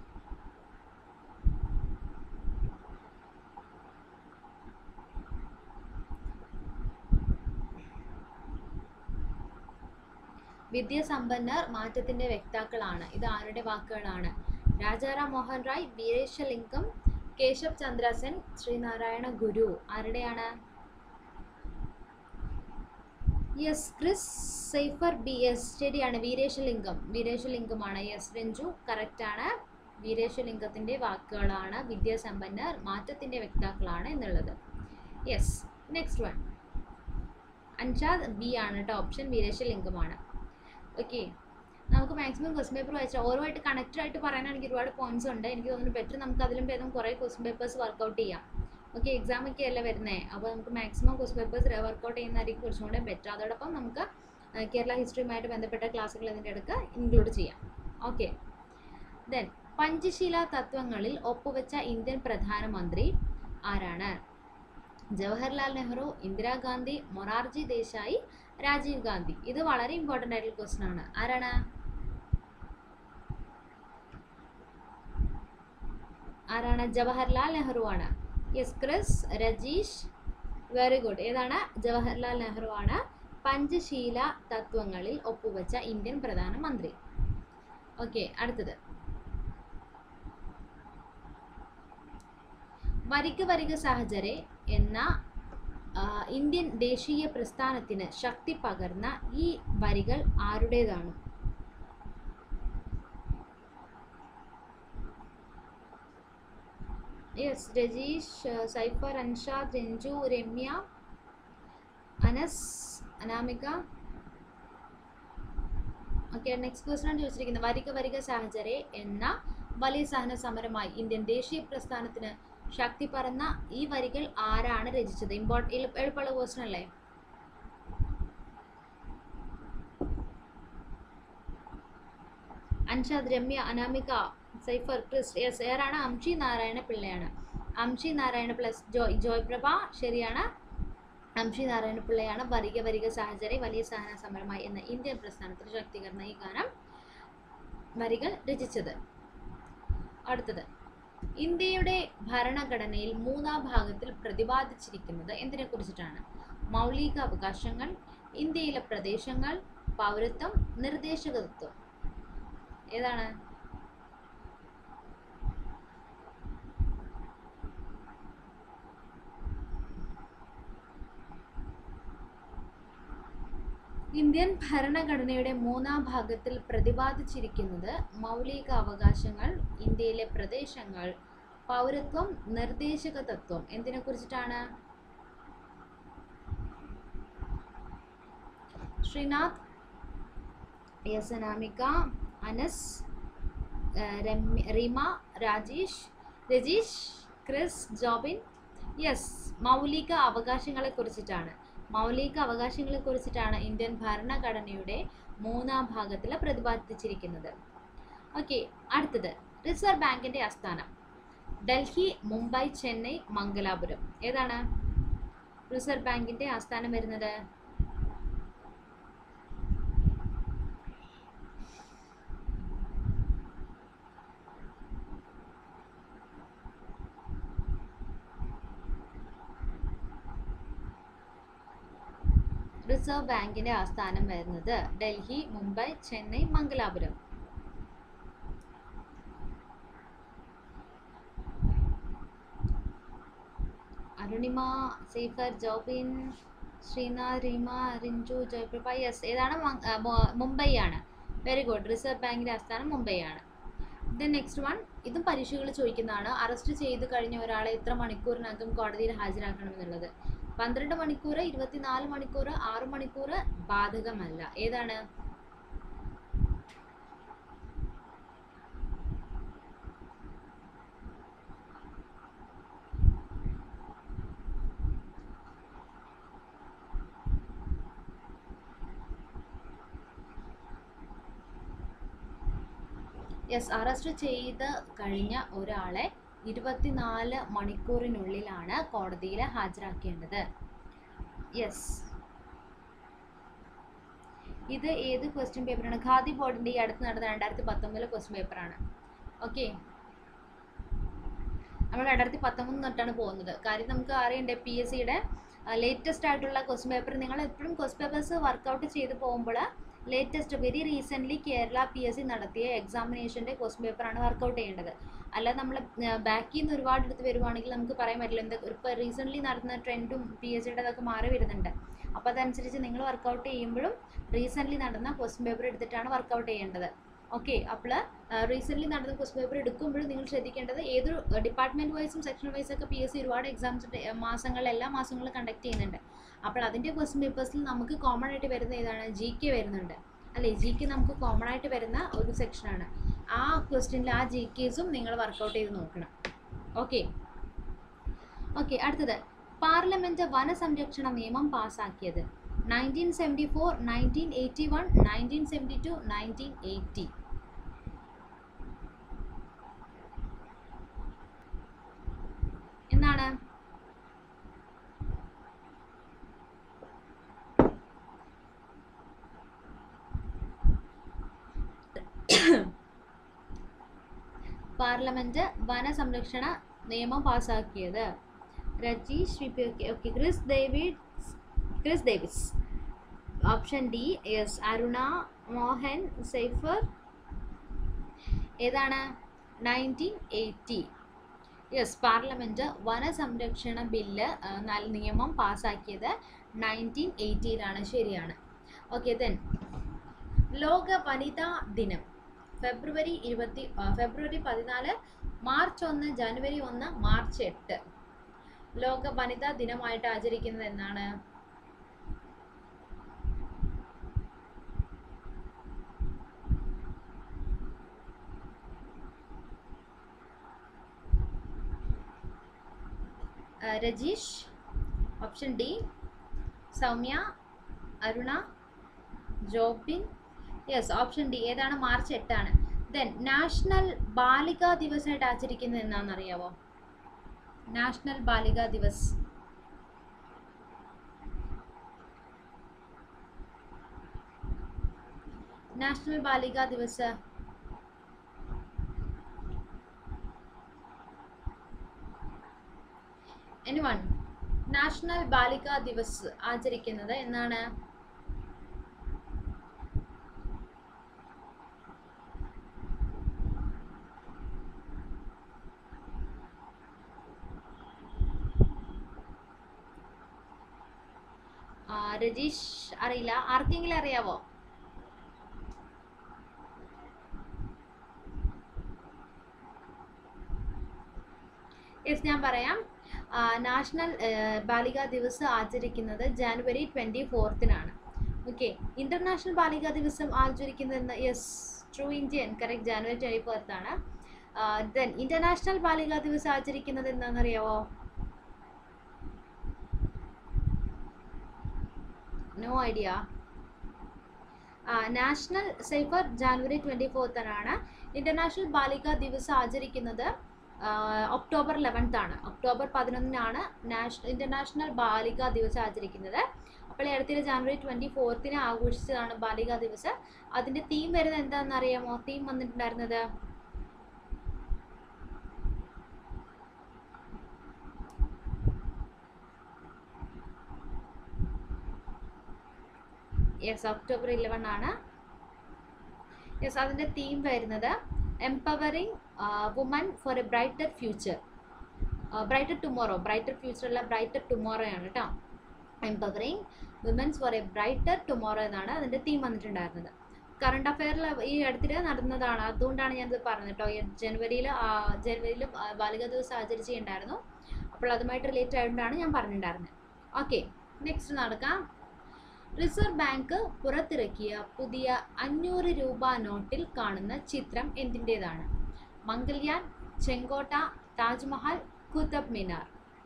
വിദ്യാസമ്പന്നർ മാറ്റത്തിന്റെ വ്യക്താക്കളാണ് ഇത് ആരുടെ വാക്കുകളാണ് രാജാറാം മോഹൻ റായ് വീരേശലിംഗം കേശവ് ചന്ദ്ര സെൻ ശ്രീനാരായണ ഗുരു ആരുടെയാണ് yes Chris Saifer B S ശരിയാണ് വീരേശലിംഗം വീരേശലിംഗമാണ് യെസ് രഞ്ജു കറക്റ്റ് ആണ് വീരേശലിംഗത്തിന്റെ വാക്കുകളാണ് വിദ്യാസമ്പന്നർ മാറ്റത്തിന്റെ വ്യക്താക്കളാണ് എന്നുള്ളത് yes next one Anshad B ആണ് കേട്ടോ ഓപ്ഷൻ വീരേശലിംഗമാണ് ഓക്കെ നമുക്ക് മാക്സിമം ക്വസ്റ്റ്യൻ പേപ്പർ വായിച്ചാൽ ഓരോമായിട്ട് കണക്റ്റഡ് ആയിട്ട് പറയാനാണെങ്കിൽ ഒരുപാട് പോയിന്റ്സ് ഉണ്ട് എനിക്ക് തോന്നുന്നു ബെറ്റർ നമുക്ക് അതിലും ഭേദം കുറേ ക്വസ്റ്റ്യൻ പേപ്പേഴ്സ് വർക്കൗട്ട് ചെയ്യാം ഓക്കെ എക്സാം ഒക്കെ അല്ലേ വരുന്നത് അപ്പോൾ നമുക്ക് മാക്സിമം ക്വസ്റ്റ്യൻ പേപ്പേഴ്സ് വർക്കൗട്ട് ചെയ്യുന്നതായിരിക്കും കുറച്ചും കൂടെ ബെറ്റർ അതോടൊപ്പം നമുക്ക് ആ, കേരള ഹിസ്റ്ററിയുമായിട്ട് ബന്ധപ്പെട്ട ക്ലാസ്സുകൾ ഇതിൻ്റെ അടുക്ക് ഇൻക്ലൂഡ് ചെയ്യാം ഓക്കെ ദെൻ പഞ്ചശീല തത്വങ്ങളിൽ ഒപ്പുവെച്ച ഇന്ത്യൻ പ്രധാനമന്ത്രി ആരാണ് ജവഹർലാൽ നെഹ്റു ഇന്ദിരാഗാന്ധി മൊറാർജി ദേശായി രാജീവ് ഗാന്ധി ഇത് വളരെ ഇമ്പോർട്ടൻ്റ് ആയിട്ടുള്ള ക്വസ്റ്റൻ ആണ് ആരാണ് ആരാണ് ജവഹർലാൽ നെഹ്റു ആണ് yes Chris Rajeesh very good ഏതാണ് ജവഹർലാൽ നെഹ്റു ആണ് പഞ്ചശീല തത്വങ്ങളിൽ ഒപ്പുവെച്ച ഇന്ത്യൻ പ്രധാനമന്ത്രി ഓക്കെ അടുത്തത് വരിക വരിക സാഹചരെ എന്ന ആ, ഇന്ത്യൻ ദേശീയ പ്രസ്ഥാനത്തിന് ശക്തി പകർന്ന ഈ വരികൾ ആരുടേതാണ് yes Rajeesh Saifer Anshad Ranju Ramya Anas Anamika okay next question ആണ് ചോദിച്ചിരിക്കുന്നത് വരിക വരിക സാഹചര്യ എന്ന വലിയ സഹന സമരമായി ഇന്ത്യൻ ദേശീയ പ്രസ്ഥാനത്തിന് ശക്തി പറന്ന ഈ വരികൾ ആരാണ് രചിച്ചത് ഇമ്പോർട്ട് എളുപ്പമുള്ള ക്വസ്റ്റൻ അല്ലേ അൻഷാദ് രമ്യ അനാമിക സൈഫർ ക്രിസ് യെസ് ഏറാണ് അംഷി നാരായണ പിള്ളയാണ് അംഷി നാരായണ പ്ലസ് ജോയ് ജോയ് പ്രഭ ശരിയാണ് അംഷി നാരായണ പിള്ളയാണ് വരിക വരിക സാഹചര്യം വലിയ സഹന സമരമായി എന്ന ഇന്ത്യൻ പ്രസ്ഥാനത്തിന് ശക്തീകരണ ഈ ഗാനം വരികൾ രചിച്ചത് അടുത്തത് ഇന്ത്യയുടെ ഭരണഘടനയിൽ മൂന്നാം ഭാഗത്തിൽ പ്രതിപാദിച്ചിരിക്കുന്നത് എന്തിനെ കുറിച്ചിട്ടാണ് മൗലിക അവകാശങ്ങൾ ഇന്ത്യയിലെ പ്രദേശങ്ങൾ പൗരത്വം നിർദ്ദേശകത്വം ഏതാണ് ഇന്ത്യൻ ഭരണഘടനയുടെ മൂന്നാം ഭാഗത്തിൽ പ്രതിപാദിച്ചിരിക്കുന്നത് മൗലിക അവകാശങ്ങൾ ഇന്ത്യയിലെ പ്രദേശങ്ങൾ പൗരത്വം നിർദ്ദേശക തത്വം എന്തിനെ കുറിച്ചിട്ടാണ് ശ്രീനാഥ് എസ് അനാമിക അനസ് ഏഹ് രമ്യ റീമ രാജേഷ് രജീഷ് ക്രിസ് ജോബിൻ യെസ് മൗലിക അവകാശങ്ങളെ കുറിച്ചിട്ടാണ് മൗലിക അവകാശങ്ങളെ കുറിച്ചിട്ടാണ് ഇന്ത്യൻ ഭരണഘടനയുടെ മൂന്നാം ഭാഗത്തിൽ പ്രതിപാദിച്ചിരിക്കുന്നത് ഓക്കെ അടുത്തത് റിസർവ് ബാങ്കിന്റെ ആസ്ഥാനം ഡൽഹി മുംബൈ ചെന്നൈ മംഗലാപുരം ഏതാണ് റിസർവ് ബാങ്കിന്റെ ആസ്ഥാനം വരുന്നത് റിസർവ് ബാങ്കിന്റെ ആസ്ഥാനം വരുന്നത് ഡൽഹി മുംബൈ ചെന്നൈ മംഗലാപുരം അരുണിമ സേഫർ ജോബിൻ ശ്രീനാഥ് റീമ റിഞ്ചു ജയപ്രഭ യെസ് ഏതാണ് മങ്- ആ, മു- മുംബൈ ആണ് വെരി ഗുഡ് റിസർവ് ബാങ്കിന്റെ ആസ്ഥാനം മുംബൈ ആണ് ദെൻ നെക്സ്റ്റ് വൺ ഇതും പരീക്ഷകൾ ചോദിക്കുന്നതാണ് അറസ്റ്റ് ചെയ്ത് കഴിഞ്ഞ ഒരാളെ എത്ര മണിക്കൂറിനകം കോടതിയിൽ ഹാജരാക്കണമെന്നുള്ളത് പന്ത്രണ്ട് മണിക്കൂർ ഇരുപത്തിനാല് മണിക്കൂർ ആറ് മണിക്കൂർ ബാധകമല്ല ഏതാണ് യെസ് അറസ്റ്റ് ചെയ്ത് കഴിഞ്ഞ ഒരാളെ ഇരുപത്തിനാല് മണിക്കൂറിനുള്ളിലാണ് കോടതിയിൽ ഹാജരാക്കേണ്ടത് യെസ് ഇത് ഏത് ക്വസ്റ്റ്യൻ പേപ്പറാണ് ഖാദി ബോർഡിന്റെ ഈ അടുത്ത് നടന്ന രണ്ടായിരത്തി പത്തൊമ്പതിലെ ക്വസ്റ്റ്യൻ പേപ്പറാണ് ഓക്കെ നമ്മൾ രണ്ടായിരത്തി പത്തൊമ്പത് തൊട്ടാണ് പോകുന്നത് കാര്യം നമുക്ക് അറിയണ്ടേ പി എസ് സിയുടെ ലേറ്റസ്റ്റ് ആയിട്ടുള്ള ക്വസ്റ്റ്യൻ പേപ്പർ നിങ്ങൾ എപ്പോഴും ക്വസ്റ്റ്യൻ പേപ്പേഴ്സ് വർക്കൗട്ട് ചെയ്ത് പോകുമ്പോൾ latest very recently Kerala P S C നടത്തിയ എക്സാമിനേഷൻ്റെ ക്വസ്റ്റ്യൻ പേപ്പറാണ് വർക്കൗട്ട് ചെയ്യേണ്ടത് അല്ലാതെ നമ്മൾ ബാക്കിൽ നിന്ന് ഒരുപാട് എടുത്ത് വരുവാണെങ്കിൽ നമുക്ക് പറയാൻ പറ്റില്ല എന്താ ഇപ്പോൾ റീസെൻ്റ്ലി നടന്ന ട്രെൻഡും പി എസ് സിയുടെ അതൊക്കെ മാറി വരുന്നുണ്ട് അപ്പോൾ അതനുസരിച്ച് നിങ്ങൾ വർക്കൗട്ട് ചെയ്യുമ്പോഴും റീസെൻ്റ്ലി നടന്ന ക്വസ്റ്റ്യൻ പേപ്പർ എടുത്തിട്ടാണ് വർക്കൗട്ട് ചെയ്യേണ്ടത് ഓക്കെ അപ്പോൾ റീസെൻ്റ്ലി നടന്ന ക്വസ്റ്റ്യൻ പേപ്പർ എടുക്കുമ്പോഴും നിങ്ങൾ ശ്രദ്ധിക്കേണ്ടത് ഏതൊരു ഡിപ്പാർട്ട്മെൻറ്റ് വൈസും സെക്ഷൻ വൈസും ഒക്കെ പി എസ് സി ഒരുപാട് എക്സാംസ് മാസങ്ങളിൽ എല്ലാ മാസങ്ങളും കണ്ടക്ട് ചെയ്യുന്നുണ്ട് അപ്പോൾ അതിൻ്റെ ക്വസ്റ്റ്യൻ പേപ്പേഴ്സിൽ നമുക്ക് കോമൺ ആയിട്ട് വരുന്ന ഏതാണ് ജി കെ വരുന്നുണ്ട് അല്ലേ ജി കെ നമുക്ക് കോമൺ ആയിട്ട് വരുന്ന ഒരു സെക്ഷനാണ് ആ ക്വസ്റ്റ്യനിൽ ആ ജി കേസും നിങ്ങൾ വർക്കൗട്ട് ചെയ്ത് നോക്കണം ഓക്കെ ഓക്കെ അടുത്തത് പാർലമെന്റ് വനസംരക്ഷണ നിയമം പാസാക്കിയത് nineteen seventy four nineteen eighty one nineteen seventy two nineteen eighty എന്താണ് പാർലമെന്റ് വനസംരക്ഷണ നിയമം പാസാക്കിയത് Rajeesh VP okay Chris David Chris Davis option D S Aruna Mohan Saifer ഏതാണ് നയൻറ്റീൻ എയ്റ്റി യെസ് പാർലമെന്റ് വനസംരക്ഷണ ബില്ല് ആ, നൽ- നിയമം പാസാക്കിയത് നയൻറ്റീൻ എയ്റ്റിയിലാണ് ശരിയാണ് ഓക്കെ ദെൻ ലോക വനിതാ ദിനം ഫെബ്രുവരി ഇരുപത്തി ആ, ഫെബ്രുവരി പതിനാല് മാർച്ച് ഒന്ന് ജനുവരി ഒന്ന് മാർച്ച് എട്ട് ലോക വനിതാ ദിനമായിട്ട് ആചരിക്കുന്നത് എന്നാണ് ആ, രജീഷ് option D Soumya Aruna Jobin yes option D ഏതാണ് മാർച്ച് എട്ടാണ് ദെൻ നാഷണൽ ബാലികാ ദിവസമായിട്ട് ആചരിക്കുന്നത് എന്നാണെന്നറിയാവോ national Balika Divas national Balika Divas anyone national Balika Divas ആചരിക്കുന്നത് എന്നാണ് ആ, രജീഷ് അറിയില്ല ആർക്കെങ്കിലും അറിയാവോ യെസ് ഞാൻ പറയാം ആ, നാഷണൽ ഏഹ്, ബാലികാ ദിവസ് ആചരിക്കുന്നത് ജാനുവരി ട്വൻറ്റി ഫോർത്തിനാണ് ഓക്കെ ഇന്റർനാഷണൽ ബാലികാ ദിവസം ആചരിക്കുന്നത് yes true Indian correct January twenty ഫോർത്താണ് ദെൻ ഇന്റർനാഷണൽ ബാലികാ ദിവസം ആചരിക്കുന്നത് എന്താണെന്നറിയാവോ no idea national Saifer January twenty ഫോർത്തിനാണ് ഇൻ്റർനാഷണൽ ബാലികാ ദിവസം ആചരിക്കുന്നത് ആ, ഒക്ടോബർ ലെവൻത്ത് ആണ് ഒക്ടോബർ പതിനൊന്നിനാണ് നാഷണൽ ഇൻ്റർനാഷണൽ ബാലികാ ദിവസം ആചരിക്കുന്നത് അപ്പോൾ ഈ അടുത്തിടെ ജാനുവരി ട്വൻറ്റി ഫോർത്തിന് ആഘോഷിച്ചതാണ് ബാലികാ ദിവസം അതിൻ്റെ തീം വരുന്നത് എന്താണെന്ന് അറിയാമോ തീം വന്നിട്ടുണ്ടായിരുന്നത് യെസ് ഒക്ടോബർ ഇലവൻ ആണ് യെസ് അതിൻ്റെ തീം വരുന്നത് empowering women for a brighter future brighter tomorrow brighter future അല്ല ബ്രൈറ്റർ ടുമോറോ ആണ് കേട്ടോ empowering womens for a brighter tomorrow എന്നാണ് അതിൻ്റെ തീം വന്നിട്ടുണ്ടായിരുന്നത് കറണ്ട് അഫെയറിൽ ഈ അടുത്തിടെ നടന്നതാണ് അതുകൊണ്ടാണ് ഞാനിത് പറഞ്ഞത് കേട്ടോ ഈ ജനുവരിയിൽ ജനുവരിയിൽ ബാലിക ദിവസം ആചരിച്ചിട്ടുണ്ടായിരുന്നു അപ്പോൾ അതുമായിട്ട് റിലേറ്റഡ് ആയതുകൊണ്ടാണ് ഞാൻ പറഞ്ഞിട്ടുണ്ടായിരുന്നത് ഓക്കെ നെക്സ്റ്റ് നടക്കാം റിസർവ് ബാങ്ക് പുറത്തിറക്കിയ പുതിയ അഞ്ഞൂറ് രൂപ നോട്ടിൽ കാണുന്ന ചിത്രം എന്തിൻ്റേതാണ് മംഗൾയാൻ ചെങ്കോട്ട താജ്മഹൽ കുത്തബ് മിനാർ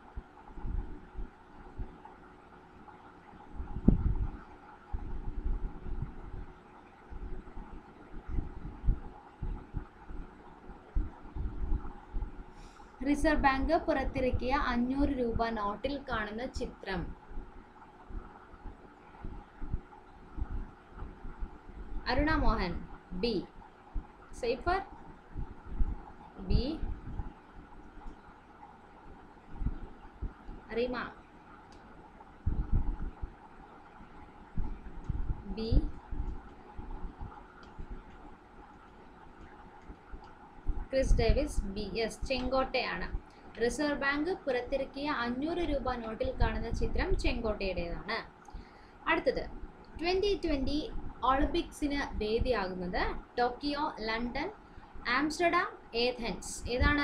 റിസർവ് ബാങ്ക് പുറത്തിറക്കിയ അഞ്ഞൂറ് രൂപ നോട്ടിൽ കാണുന്ന ചിത്രം Aruna Mohan B Saifer B Reema B Chris Davis B S ചെങ്കോട്ടയാണ് റിസർവ് ബാങ്ക് പുറത്തിറക്കിയ അഞ്ഞൂറ് രൂപ നോട്ടിൽ കാണുന്ന ചിത്രം ചെങ്കോട്ടയുടേതാണ് അടുത്തത് ട്വൻ്റി ട്വൻ്റി ഒളിമ്പിക്സിന് വേദിയാകുന്നത് ടോക്കിയോ ലണ്ടൻ ആംസ്റ്റർഡാം ഏഥൻസ് ഏതാണ്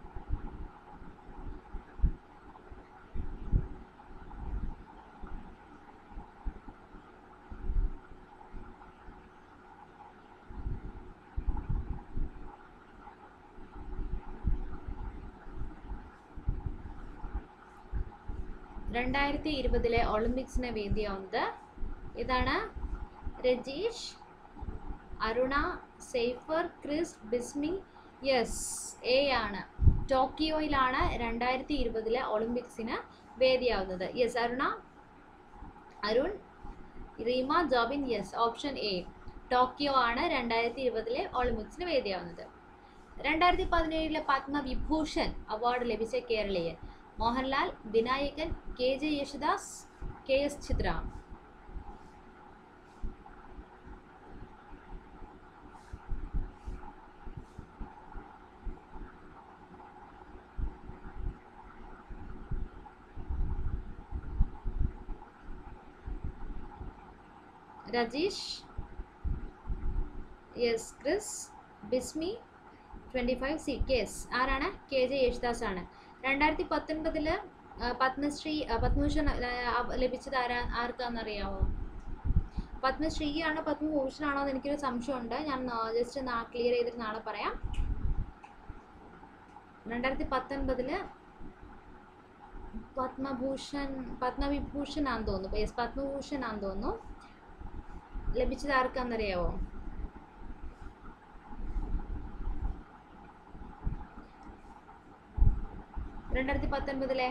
രണ്ടായിരത്തി ഇരുപതിലെ ഒളിമ്പിക്സിന് വേദിയാവുന്നത് ഇതാണ് Rajeesh Aruna Saifer Chris Bismi yes A ആണ് ടോക്കിയോയിലാണ് രണ്ടായിരത്തി ഇരുപതിലെ ഒളിമ്പിക്സിന് വേദിയാവുന്നത് yes Aruna Arun Reema Jobin yes option A Tokyo ആണ് രണ്ടായിരത്തി ഇരുപതിലെ ഒളിമ്പിക്സിന് വേദിയാവുന്നത് രണ്ടായിരത്തി പതിനേഴിലെ പത്മവിഭൂഷൺ അവാർഡ് ലഭിച്ച കേരളീയൻ Mohanlal Vinayakan K J Yesudas K S Chithra Rajeesh yes Chris Bismi twenty five സി കേസ് ആരാണ് കെ ജെ യേശുദാസ് ആണ് രണ്ടായിരത്തി പത്തൊൻപതില് പത്മശ്രീ ആ, പത്മഭൂഷൺ ആ, അവ- ലഭിച്ചത് ആരാ ആർക്കാണെന്നറിയാവോ പത്മശ്രീ ആണോ പത്മഭൂഷൺ ആണോ എന്ന് എനിക്കൊരു സംശയമുണ്ട് ഞാൻ ജസ്റ്റ് ക്ലിയർ ചെയ്തിട്ട് നാളെ പറയാം രണ്ടായിരത്തി പത്തൊൻപതില് പത്മഭൂഷൺ പത്മവിഭൂഷൺ ആണെന്ന് തോന്നുന്നു യെസ് പത്മഭൂഷൺ ആണെന്ന് തോന്നുന്നു ലഭിച്ചത് ആർക്കാണെന്നറിയാവോ രണ്ടായിരത്തി പത്തൊൻപതിലെ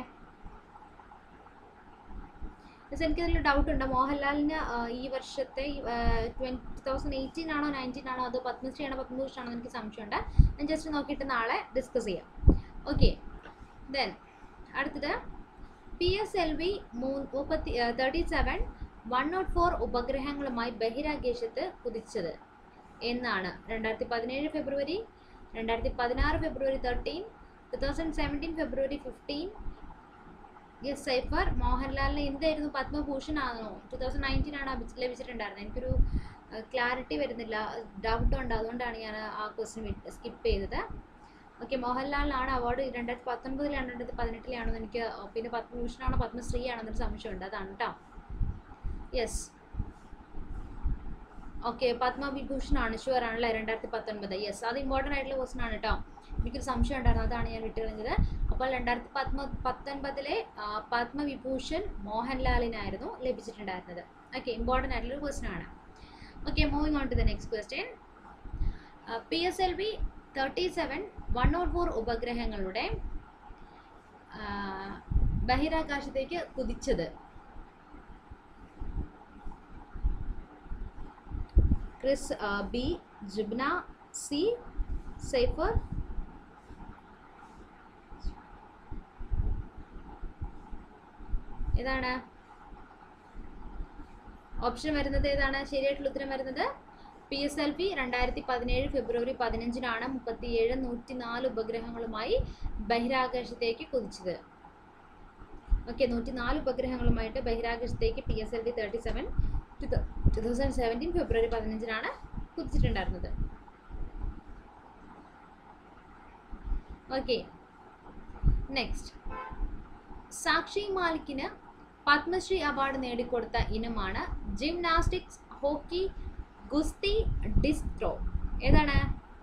പക്ഷെ എനിക്കതിൽ ഡൗട്ട് ഉണ്ട് മോഹൻലാലിന് ആ, ഈ വർഷത്തെ ട്വൻറ്റി തൗസൻഡ് എയ്റ്റീൻ ആണോ നയൻറ്റീൻ ആണോ അത് പത്മശ്രീ ആണോ പത്മഭൂഷൺ ആണോ എനിക്ക് സംശയമുണ്ട് ഞാൻ ജസ്റ്റ് നോക്കിയിട്ട് നാളെ ഡിസ്കസ് ചെയ്യാം ഓക്കെ ദെൻ അടുത്തത് പി എസ് എൽ വി മുപ്പത്തി thirty seven one nought four ഉപഗ്രഹങ്ങളുമായി ബഹിരാകാശത്ത് കുതിച്ചത് എന്നാണ് രണ്ടായിരത്തി പതിനേഴ് ഫെബ്രുവരി രണ്ടായിരത്തി പതിനാറ് ഫെബ്രുവരി thirteen two thousand seventeen February fifteen yes Saifer മോഹൻലാലിന് എന്തായിരുന്നു പത്മഭൂഷൺ ആണോ ടു തൗസൻഡ് നയൻറ്റീൻ ആണ് അഭിച്ച് ലഭിച്ചിട്ടുണ്ടായിരുന്നത് എനിക്കൊരു ക്ലാരിറ്റി വരുന്നില്ല ഡൗട്ട് ഉണ്ട് അതുകൊണ്ടാണ് ഞാൻ ആ ക്വസ്റ്റ്യൻ സ്കിപ്പ് ചെയ്തത് ഓക്കെ മോഹൻലാലിനാണ് അവാർഡ് രണ്ടായിരത്തി പത്തൊൻപതിലാണ് രണ്ടായിരത്തി പതിനെട്ടിലാണെന്ന് എനിക്ക് പിന്നെ പത്മഭൂഷണാണോ പത്മശ്രീ ആണോ എന്നൊരു സംശയമുണ്ട് അതാണ് കേട്ടോ യെസ് ഓക്കെ പത്മവിഭൂഷൺ ആണ് ഷുവർ ആണല്ലേ രണ്ടായിരത്തി പത്തൊൻപത് യെസ് അത് ഇമ്പോർട്ടൻ്റ് ആയിട്ടുള്ള ക്വസ്റ്റൻ ആണ് കേട്ടോ എനിക്കൊരു സംശയം ഉണ്ടായിരുന്നു അതാണ് ഞാൻ വിട്ടു കളഞ്ഞത് അപ്പോൾ രണ്ടായിരത്തി പത്മ പത്തൊൻപതിലെ ആ, പത്മവിഭൂഷൺ മോഹൻലാലിനായിരുന്നു ലഭിച്ചിട്ടുണ്ടായിരുന്നത് ഓക്കെ ഇമ്പോർട്ടൻ്റ് ആയിട്ടുള്ള ക്വസ്റ്റൻ ആണ് okay moving on to the next question P S L V thirty seven one nought four ഉപഗ്രഹങ്ങളുടെ ആ, ബഹിരാകാശത്തേക്ക് കുതിച്ചത് ക്രിസ് ആ, ബി ജിബ്ന സി സൈഫർ ഏതാണ് ഓപ്ഷൻ വരുന്നത് ഏതാണ് ശരിയായിട്ടുള്ള ഉത്തരം വരുന്നത് പി എസ് എൽ വി രണ്ടായിരത്തി പതിനേഴ് ഫെബ്രുവരി പതിനഞ്ചിനാണ് മുപ്പത്തിയേഴ് നൂറ്റി നാല് ഉപഗ്രഹങ്ങളുമായി ബഹിരാകാശത്തേക്ക് കുതിച്ചത് ഓക്കെ നൂറ്റി നാല് ഉപഗ്രഹങ്ങളുമായിട്ട് ബഹിരാകാശത്തേക്ക് P S L V thirty seven two thousand seventeen February പതിനഞ്ചിനാണ് കുതിച്ചിട്ടുണ്ടായിരുന്നത് ഓക്കെ നെക്സ്റ്റ് സാക്ഷി മാലിക്കിന് പത്മശ്രീ അവാർഡ് നേടിക്കൊടുത്ത ഇനമാണ് ജിംനാസ്റ്റിക്സ് ഹോക്കി ഗുസ്തി ഡിസ്ക് ത്രോ ഏതാണ്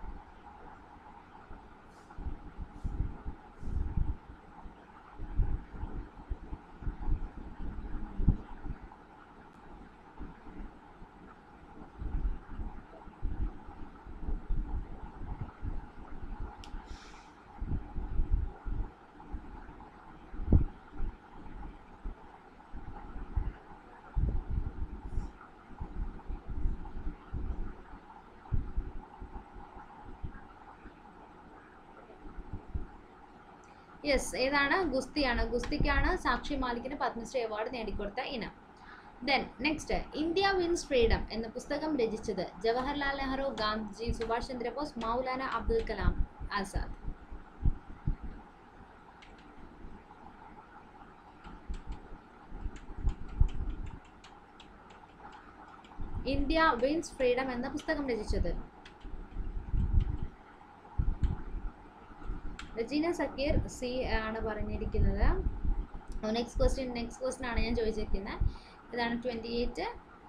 യെസ് ഏതാണ് ഗുസ്തിയാണ് ഗുസ്തിക്കാണ് സാക്ഷി മാലിക്കിന് പത്മശ്രീ അവാർഡ് നേടിക്കൊടുത്ത ഇനം then next India wins freedom എന്ന പുസ്തകം രചിച്ചത് Jawaharlal Nehru Gandhiji Subhash Chandra Bose Maulana Abdul Kalam Azad India wins freedom എന്ന പുസ്തകം രചിച്ചത് റജീന സക്കീർ സി ആണ് പറഞ്ഞിരിക്കുന്നത് നെക്സ്റ്റ് ക്വസ്റ്റ്യൻ നെക്സ്റ്റ് ക്വസ്റ്റ്യൻ ആണ് ഞാൻ ചോദിച്ചിരിക്കുന്നത് ഇതാണ് ട്വൻറ്റി എയ്റ്റ്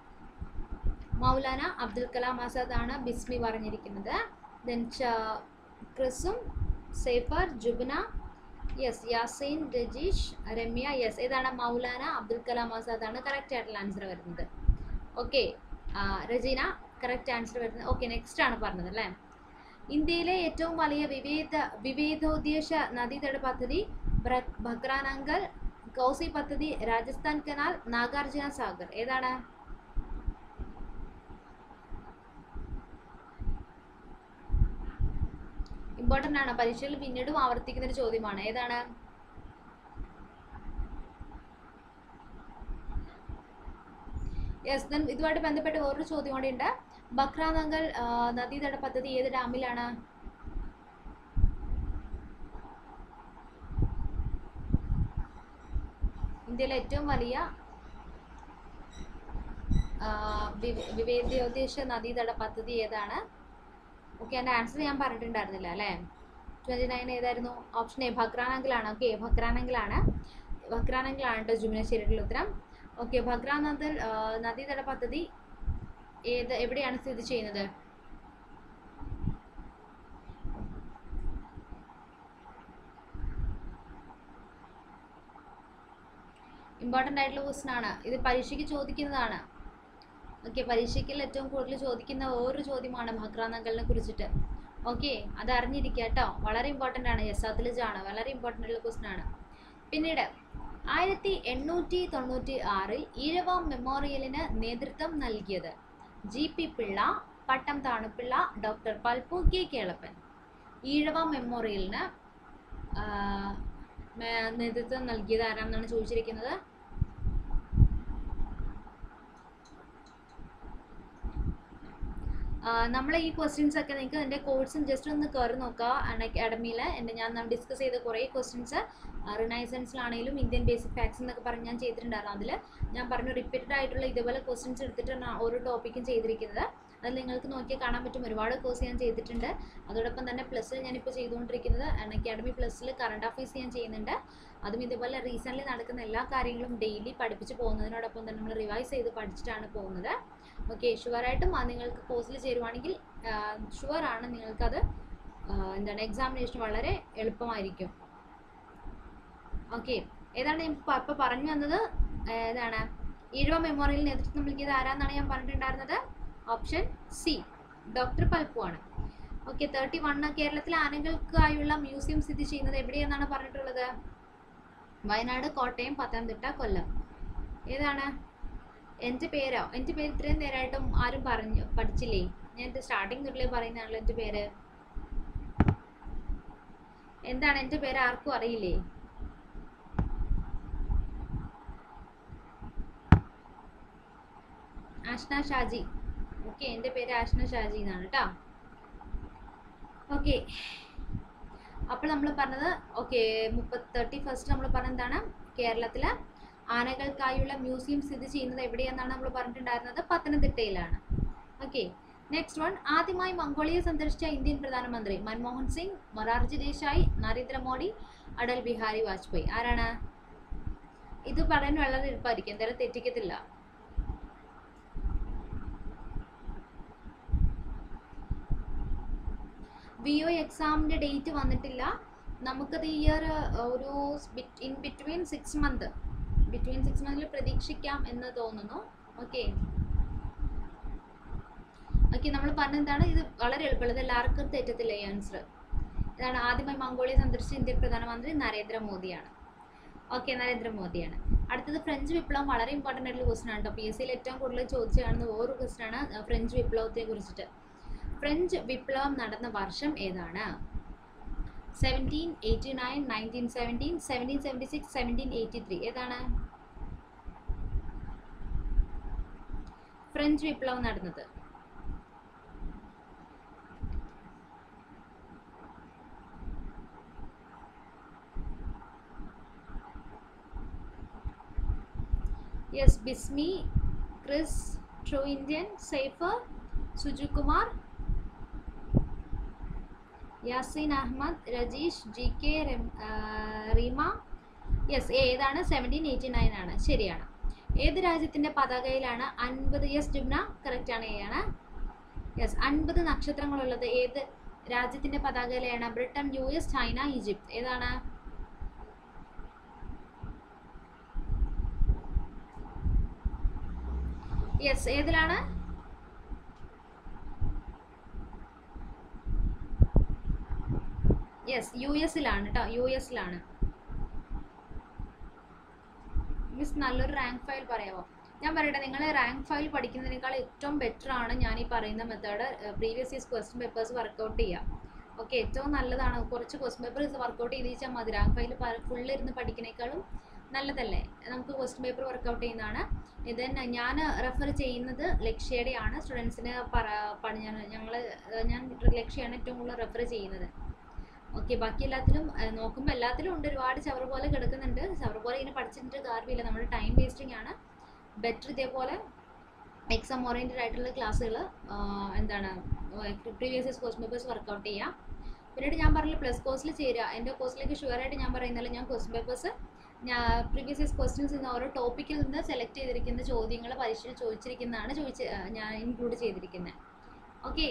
മൗലാന അബ്ദുൽ കലാം ആസാദ് ആണ് ബിസ്മി പറഞ്ഞിരിക്കുന്നത് ദെൻ ക്രിസും സേഫർ ജുബ്ന യെസ് യാസീൻ രജീഷ് രമ്യ യെസ് ഏതാണ് മൗലാന അബ്ദുൽ കലാം ആസാദ് ആണ് കറക്റ്റ് ആയിട്ടുള്ള ആൻസർ വരുന്നത് ഓക്കെ രജീന കറക്റ്റ് ആൻസർ വരുന്നത് ഓക്കെ നെക്സ്റ്റ് ആണ് പറഞ്ഞത് അല്ലേ ഇന്ത്യയിലെ ഏറ്റവും വലിയ വിവേദ വിവേദോദ്ദേശ നദീതട പദ്ധതി ബ്ര- ഭക്രാനങ്കൽ കൗസി പദ്ധതി രാജസ്ഥാൻ കനാൽ നാഗാർജുന സാഗർ ഏതാണ് ഇമ്പോർട്ടൻ്റ് ആണ് പരീക്ഷയിൽ പിന്നീടും ആവർത്തിക്കുന്ന ഒരു ചോദ്യമാണ് ഏതാണ് യെസ് ദെൻ ഇതുമായിട്ട് ബന്ധപ്പെട്ട് വേറൊരു ചോദ്യം കൂടെ ഉണ്ട് ബക്രാനങ്കൽ നദീതട പദ്ധതി ഏത് ഡാമിലാണ് ഇന്ത്യയിലെ ഏറ്റവും വലിയ ആ, വിവേ- വിവേദ്യോദ്ദേശ നദീതട പദ്ധതി ഏതാണ് ഓക്കെ എൻ്റെ ആൻസർ ഞാൻ പറഞ്ഞിട്ടുണ്ടായിരുന്നില്ല അല്ലേ ട്വൻറ്റി നയൻ ഏതായിരുന്നു ഓപ്ഷൻ എ ഭക്രാനങ്കിലാണ് ഓക്കെ ഭക്രാനങ്കിലാണ് ഭക്രാനങ്കിലാണ് കേട്ടോ ജുമിന ശരിയായിട്ടുള്ള ഉത്തരം ഓക്കെ ഭക്രാനന്ദൽ നദീതട പദ്ധതി ഏത് എവിടെയാണ് സ്ഥിതി ചെയ്യുന്നത് ഇമ്പോർട്ടൻ്റ് ആയിട്ടുള്ള ക്വസ്റ്റൻ ആണ് ഇത് പരീക്ഷയ്ക്ക് ചോദിക്കുന്നതാണ് ഓക്കെ പരീക്ഷയ്ക്ക് ഏറ്റവും കൂടുതൽ ചോദിക്കുന്ന ഓരോ ചോദ്യമാണ് ഭക്രാനങ്കലിനെ കുറിച്ചിട്ട് ഓക്കെ അത് അറിഞ്ഞിരിക്കുക കേട്ടോ വളരെ ഇമ്പോർട്ടൻ്റ് ആണ് യെസ് അതിലാണ് വളരെ ഇമ്പോർട്ടൻ്റ് ഉള്ള ക്വസ്റ്റൻ ആണ് പിന്നീട് ആയിരത്തി എണ്ണൂറ്റി തൊണ്ണൂറ്റി ആറിൽ ഈഴവ മെമ്മോറിയലിന് നേതൃത്വം നൽകിയത് G P Pillai Pattom Thanu Pillai doctor Palpu K Kelappan Ezhava മെമ്മോറിയലിന് ആ, മേ- നേതൃത്വം നൽകിയത് ആരാണെന്നാണ് ചോദിച്ചിരിക്കുന്നത് നമ്മൾ ഈ ക്വസ്റ്റ്യൻസ് ഒക്കെ നിങ്ങൾക്ക് എൻ്റെ കോഴ്സും ജസ്റ്റ് ഒന്ന് കയറി നോക്കുക അൺ അക്കാഡമിയിൽ എൻ്റെ ഞാൻ ഡിസ്കസ് ചെയ്ത കുറേ ക്വസ്റ്റ്യൻസ് റിനൈസൻസിലാണെങ്കിലും ഇന്ത്യൻ ബേസിക് ഫാക്സ് എന്നൊക്കെ പറഞ്ഞ് ഞാൻ ചെയ്തിട്ടുണ്ടായിരുന്നു അതിൽ ഞാൻ പറഞ്ഞു റിപ്പീറ്റഡ് ആയിട്ടുള്ള ഇതുപോലെ ക്വസ്റ്റ്യൻസ് എടുത്തിട്ടാണ് ഓരോ ടോപ്പിക്കും ചെയ്തിരിക്കുന്നത് അതിൽ നിങ്ങൾക്ക് നോക്കിയാൽ കാണാൻ പറ്റും ഒരുപാട് കോഴ്സ് ഞാൻ ചെയ്തിട്ടുണ്ട് അതോടൊപ്പം തന്നെ പ്ലസ്സിൽ ഞാനിപ്പോൾ ചെയ്തുകൊണ്ടിരിക്കുന്നത് അൺ അക്കാഡമി പ്ലസ്സിൽ കറണ്ട് അഫയേഴ്സ് ഞാൻ ചെയ്യുന്നുണ്ട് അതും ഇതുപോലെ റീസെൻ്റ്ലി നടക്കുന്ന എല്ലാ കാര്യങ്ങളും ഡെയിലി പഠിപ്പിച്ച് പോകുന്നതിനോടൊപ്പം തന്നെ നമ്മൾ റിവൈസ് ചെയ്ത് പഠിച്ചിട്ടാണ് പോകുന്നത് ഓക്കെ ഷുവറായിട്ടും ആ നിങ്ങൾക്ക് കോഴ്സിൽ ചേരുവാണെങ്കിൽ ഷുവറാണ് നിങ്ങൾക്കത് ആ, എന്താണ് എക്സാമിനേഷൻ വളരെ എളുപ്പമായിരിക്കും ഓക്കെ ഏതാണ് ഞാൻ ഇപ്പോൾ പറഞ്ഞു വന്നത് ഏതാണ് ഈഴവ മെമ്മോറിയൽ നേതൃത്വം നൽകിയത് ആരാന്നാണ് ഞാൻ പറഞ്ഞിട്ടുണ്ടായിരുന്നത് ഓപ്ഷൻ സി ഡോക്ടർ പൽപ്പു ആണ് ഓക്കെ തേർട്ടി വൺ കേരളത്തിലെ ആനകൾക്കായുള്ള മ്യൂസിയം സ്ഥിതി ചെയ്യുന്നത് എവിടെയെന്നാണ് പറഞ്ഞിട്ടുള്ളത് വയനാട് കോട്ടയം പത്തനംതിട്ട കൊല്ലം ഏതാണ് എൻ്റെ പേരോ എൻ്റെ പേര് ഇത്രയും നേരമായിട്ടും ആരും പറഞ്ഞു പഠിച്ചില്ലേ ഞാൻ ഇത് സ്റ്റാർട്ടിങ് തൊട്ടിലേ പറയുന്നതാണല്ലോ എൻ്റെ പേര് എന്താണ് എൻ്റെ പേര് ആർക്കും അറിയില്ലേ ആഷ്ന ഷാജി ഓക്കെ എൻ്റെ പേര് ആഷ്ന ഷാജി എന്നാണ് കേട്ടോ ഓക്കെ അപ്പോൾ നമ്മൾ പറഞ്ഞത് ഓക്കെ മുപ്പത്തി തേർട്ടി ഫസ്റ്റ് നമ്മൾ പറഞ്ഞ എന്താണ് കേരളത്തിലെ ആനകൾക്കായുള്ള മ്യൂസിയം സ്ഥിതി ചെയ്യുന്നത് എവിടെയെന്നാണ് നമ്മൾ പറഞ്ഞിട്ടുണ്ടായിരുന്നത് പത്തനംതിട്ടയിലാണ് ഓക്കെ നെക്സ്റ്റ് വൺ ആദ്യമായി മംഗോളിയ സന്ദർശിച്ച ഇന്ത്യൻ പ്രധാനമന്ത്രി മൻമോഹൻ സിംഗ് മൊറാർജി ദേശായി നരേന്ദ്രമോദി അടൽ ബിഹാരി വാജ്പേയി ആരാണ് ഇത് പറയാൻ വളരെ എളുപ്പമായിരിക്കും എന്തായാലും തെറ്റിക്കത്തില്ല വി ഒ എക്സാമിൻ്റെ ഡേറ്റ് വന്നിട്ടില്ല നമുക്കത് ഈ ഇയർ ഒരു in between six month between six മന്തിൽ പ്രതീക്ഷിക്കാം എന്ന് തോന്നുന്നു ഓക്കെ ഓക്കെ നമ്മൾ പറഞ്ഞെന്താണ് ഇത് വളരെ എളുപ്പമുള്ളത് ഇത് എല്ലാവർക്കും തെറ്റത്തില്ല ഈ ആൻസർ ഇതാണ് ആദ്യമായി മംഗോളിയ സന്ദർശിച്ച ഇന്ത്യൻ പ്രധാനമന്ത്രി നരേന്ദ്രമോദിയാണ് ഓക്കെ നരേന്ദ്രമോദിയാണ് അടുത്തത് ഫ്രഞ്ച് വിപ്ലവം വളരെ ഇമ്പോർട്ടൻ്റ് ആയിട്ടുള്ള ക്വസ്റ്റൻ ആണ് കേട്ടോ പി എസ് സിയിൽ ഏറ്റവും കൂടുതൽ ചോദിച്ചു കാണുന്ന വേറൊരു ക്വസ്റ്റൻ ആണ് അഹ് ഫ്രഞ്ച് വിപ്ലവത്തെ കുറിച്ചിട്ട് ഫ്രഞ്ച് വിപ്ലവം നടന്ന വർഷം ഏതാണ് seventeen eighty nine nineteen seventeen seventeen seventy six seventeen eighty three ഏതാണ് ഫ്രഞ്ച് വിപ്ലവം നടന്നത് yes Bismi Chris true Indian Saifer Sujukumar Yasin Ahammed Rajeesh G K Reema yes ഏതാണ് സെവൻറ്റീൻ എയ്റ്റി നയൻ ആണ് ശരിയാണ് ഏത് രാജ്യത്തിൻ്റെ പതാകയിലാണ് അൻപത് യെസ് ജുബ്ന കറക്റ്റ് ആണ് എ ആണ് യെസ് അൻപത് നക്ഷത്രങ്ങളുള്ളത് ഏത് രാജ്യത്തിൻ്റെ പതാകയിലാണ് Britain U S China Egypt ഏതാണ് യെസ് ഏതിലാണ് യെസ് യു എസിലാണ് കേട്ടോ യു എസിലാണ് മിസ് നല്ലൊരു റാങ്ക് ഫയൽ പറയാമോ ഞാൻ പറയട്ടെ നിങ്ങൾ റാങ്ക് ഫയൽ പഠിക്കുന്നതിനേക്കാൾ ഏറ്റവും ബെറ്റർ ആണ് ഞാൻ ഈ പറയുന്ന method previous years question papers work out ചെയ്യുക ഓക്കെ ഏറ്റവും നല്ലതാണ് കുറച്ച് ക്വസ്റ്റ്യൻ പേപ്പർ വർക്കൗട്ട് ചെയ്ത് വെച്ചാൽ മതി റാങ്ക് ഫയൽ ഫുൾ ഇരുന്ന് പഠിക്കുന്നേക്കാളും നല്ലതല്ലേ നമുക്ക് ക്വസ്റ്റ്യൻ പേപ്പർ വർക്കൗട്ട് ചെയ്യുന്നതാണ് ഇത് ഞാൻ റെഫർ ചെയ്യുന്നത് ലക്ഷ്യയുടെയാണ് സ്റ്റുഡൻസിന് പറ പണി ഞാൻ ഞങ്ങൾ ഞാൻ ലക്ഷ്യയാണ് ഏറ്റവും കൂടുതൽ റെഫർ ചെയ്യുന്നത് ഓക്കെ ബാക്കി എല്ലാത്തിലും അഹ് നോക്കുമ്പോൾ എല്ലാത്തിലും ഉണ്ട് ഒരുപാട് ചവറ് പോലെ കിടക്കുന്നുണ്ട് ചവറ് പോലെ ഇങ്ങനെ പഠിച്ചിട്ട് കാര്യമില്ല നമ്മുടെ ടൈം വേസ്റ്റിംഗ് ആണ് ബെറ്റർ ഇതേപോലെ എക്സാം ഓറിയൻറ്റഡ് ആയിട്ടുള്ള ക്ലാസ്സുകൾ എന്താണ് previous years question papers work out ചെയ്യാം പിന്നീട് ഞാൻ പറഞ്ഞില്ല പ്ലസ് കോഴ്സിൽ ചേരുക എൻ്റെ കോഴ്സിലേക്ക് ഷുവറായിട്ട് ഞാൻ പറയുന്നില്ല ഞാൻ ക്വസ്റ്റ്യൻ പേപ്പേഴ്സ് ഞാൻ പ്രീവിയസ് ഇയർസ് ക്വസ്റ്റ്യൻസ് നിന്ന് ഓരോ ടോപ്പിക്കിൽ നിന്ന് സെലക്ട് ചെയ്തിരിക്കുന്ന ചോദ്യങ്ങൾ പരീക്ഷയിൽ ചോദിച്ചിരിക്കുന്നതാണ് ചോദിച്ച് ആ, ഞാൻ ഇൻക്ലൂഡ് ചെയ്തിരിക്കുന്നത് ഓക്കെ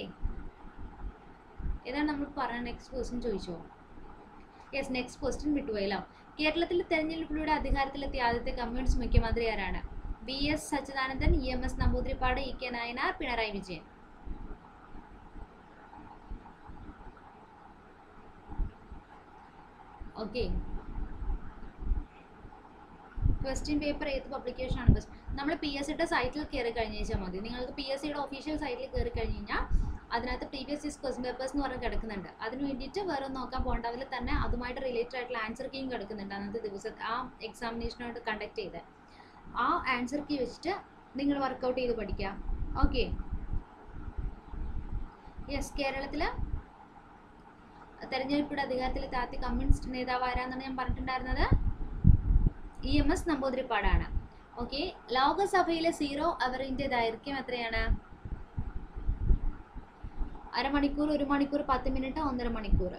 ഏതാണ് നമ്മൾ പറഞ്ഞ നെക്സ്റ്റ് ക്വസ്റ്റ്യൻ ചോദിച്ചോ യെസ് നെക്സ്റ്റ് ക്വസ്റ്റ്യൻ വിട്ടുപോയല്ലോ കേരളത്തിൽ തെരഞ്ഞെടുപ്പിലൂടെ അധികാരത്തിലെത്തിയ ആദ്യത്തെ കമ്മ്യൂണിസ്റ്റ് മുഖ്യമന്ത്രി ആരാണ് V S Sachidanandan E M S Namboodiripad E K Nayanar Pinarayi Vijayan okay question paper ഏത് പബ്ലിക്കേഷൻ ആണ് ബെസ്റ്റ് നമ്മൾ പി എസ് സിയുടെ സൈറ്റിൽ കയറി കഴിഞ്ഞ് വെച്ചാൽ മതി നിങ്ങൾക്ക് പി എസ് സിയുടെ ഒഫീഷ്യൽ സൈറ്റിൽ കയറി കഴിഞ്ഞ് കഴിഞ്ഞാൽ അതിനകത്ത് പ്രീവിയസ് ഇയർസ് ക്വസ്റ്റ്യൻ പേപ്പേഴ്സ് എന്ന് പറഞ്ഞ് കിടക്കുന്നുണ്ട് അതിന് വേണ്ടിയിട്ട് വേറെ ഒന്നും നോക്കാൻ പോകണ്ട അതിൽ തന്നെ അതുമായിട്ട് റിലേറ്റഡ് ആയിട്ടുള്ള ആൻസർ കീയും കിടക്കുന്നുണ്ട് അന്നത്തെ ദിവസം ആ എക്സാമിനേഷനായിട്ട് കണ്ടക്ട് ചെയ്ത് ആ ആൻസർ കീ വെച്ചിട്ട് നിങ്ങൾ വർക്കൗട്ട് ചെയ്ത് പഠിക്കുക ഓക്കെ യെസ് കേരളത്തിൽ തെരഞ്ഞെടുപ്പിയുടെ അധികാരത്തിൽ താത്തി കമ്മ്യൂണിസ്റ്റ് നേതാവ് ആരാന്നാണ് ഞാൻ പറഞ്ഞിട്ടുണ്ടായിരുന്നത് ഇ എം എസ് നമ്പൂതിരിപ്പാടാണ് ഓക്കെ ലോകസഭയിലെ സീറോ അവറിന്റെ ദൈർഘ്യം എത്രയാണ് അരമണിക്കൂർ ഒരു മണിക്കൂർ പത്ത് മിനിറ്റ് ഒന്നര മണിക്കൂർ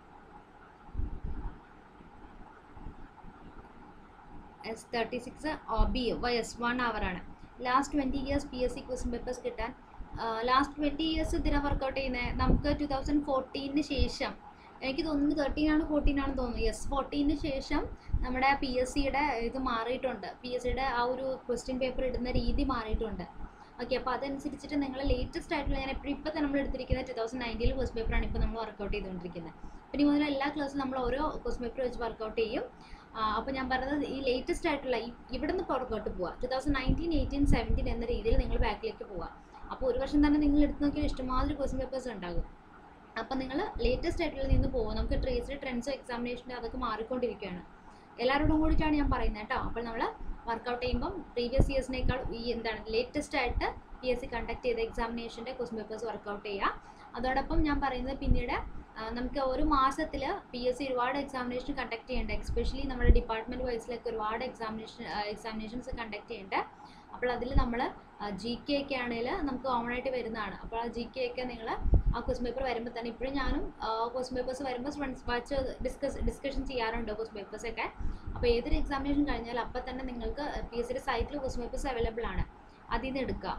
S thirty six B S one ആണ് last twenty years P S C question papers കിട്ടാൻ ലാസ്റ്റ് ട്വൻറ്റി ഇയേഴ്സ് ഇതിനെ വർക്കൗട്ട് ചെയ്യുന്നത് നമുക്ക് ടു തൗസൻഡ് ഫോർട്ടീനിന് ശേഷം എനിക്ക് തോന്നുന്നു തേർട്ടീൻ ആണ് ഫോർട്ടീൻ ആണെന്ന് തോന്നുന്നു യെസ് ഫോർട്ടീന് ശേഷം നമ്മുടെ പി എസ് സിയുടെ ഇത് മാറിയിട്ടുണ്ട് പി എസ് സിയുടെ ആ ഒരു ക്വസ്റ്റ്യൻ പേപ്പർ ഇടുന്ന രീതി മാറിയിട്ടുണ്ട് ഓക്കെ അപ്പോൾ അതനുസരിച്ചിട്ട് നിങ്ങൾ ലേറ്റസ്റ്റ് ആയിട്ടുള്ള ഞാൻ എപ്പോഴും ഇപ്പോൾ നമ്മൾ എടുത്തിരിക്കുന്നത് ടു തൗസൻഡ് നയൻറ്റീൻ ക്വസ്റ്റ് പേപ്പറാണ് ഇപ്പോൾ നമ്മൾ വർക്കൗട്ട് ചെയ്തുകൊണ്ടിരിക്കുന്നത് പിന്നെ മുതൽ എല്ലാ ക്ലാസ്സും നമ്മൾ ഓരോ ക്വസ്റ്റ് പേപ്പർ വെച്ച് വർക്കൗട്ട് ചെയ്യും അപ്പോൾ ഞാൻ പറഞ്ഞത് ഈ ലേറ്റസ്റ്റ് ആയിട്ടുള്ള ഈ ഇവിടെ നിന്ന് പുറകോട്ട് പോവുക two thousand nineteen eighteen seventeen എന്ന രീതിയിൽ നിങ്ങൾ ബാക്കിലേക്ക് പോവുക അപ്പോൾ ഒരു വർഷം തന്നെ നിങ്ങൾ എടുത്ത് നോക്കിയാൽ ഇഷ്ടമാതിരി ക്വസ്റ്റ്യൻ പേപ്പേഴ്സ് ഉണ്ടാകും അപ്പോൾ നിങ്ങൾ ലേറ്റസ്റ്റ് ആയിട്ടുള്ള നിന്ന് പോകും നമുക്ക് ട്രേസ്ഡ് ട്രെൻഡ്സ് എക്സാമിനേഷൻ്റെ അതൊക്കെ മാറിക്കൊണ്ടിരിക്കുകയാണ് എല്ലാവരോടും കൂടിയിട്ടാണ് ഞാൻ പറയുന്നത് കേട്ടോ അപ്പോൾ നമ്മൾ വർക്കൗട്ട് ചെയ്യുമ്പം പ്രീവിയസ് ഇയേഴ്സിനേക്കാൾ ഈ എന്താണ് ലേറ്റസ്റ്റ് ആയിട്ട് പി എസ് സി കണ്ടക്ട് ചെയ്ത എക്സാമിനേഷൻ്റെ ക്വസ്റ്റ്യൻ പേപ്പേഴ്സ് വർക്കൗട്ട് ചെയ്യുക അതോടൊപ്പം ഞാൻ പറയുന്നത് പിന്നീട് ആ, നമുക്ക് ഒരു മാസത്തിൽ പി എസ് സി ഒരുപാട് എക്സാമിനേഷൻ കണ്ടക്ട് ചെയ്യേണ്ട എസ്പെഷ്യലി നമ്മുടെ ഡിപ്പാർട്ട്മെൻറ്റ് വൈസിലൊക്കെ ഒരുപാട് എക്സാമിനേഷൻ എക്സാമിനേഷൻസ് കണ്ടക്ട് ചെയ്യേണ്ട അപ്പോൾ അതിൽ നമ്മൾ ജി കെ ഒക്കെ ആണെങ്കിൽ നമുക്ക് കോമൺ ആയിട്ട് വരുന്നതാണ് അപ്പോൾ ആ ജി കെ ഒക്കെ നിങ്ങൾ ആ ക്വസ്റ്റ്യൻ പേപ്പർ വരുമ്പോൾ തന്നെ ഇപ്പോഴും ഞാനും ക്വസ്റ്റ്യൻ പേപ്പേഴ്സ് വരുമ്പോൾ സ്റ്റുഡൻസ് വാച്ച് ഡിസ്കസ് ഡിസ്കഷൻ ചെയ്യാറുണ്ട് ക്വസ്റ്റ്യൻ പേപ്പേഴ്സ് ഒക്കെ അപ്പോൾ ഏതൊരു എക്സാമിനേഷൻ കഴിഞ്ഞാൽ അപ്പോൾ തന്നെ നിങ്ങൾക്ക് പി എസ് സിയുടെ സൈറ്റിൽ ക്വസ്റ്റ്യൻ പേപ്പേഴ്സ് അവൈലബിൾ ആണ് അതിൽ നിന്ന് എടുക്കുക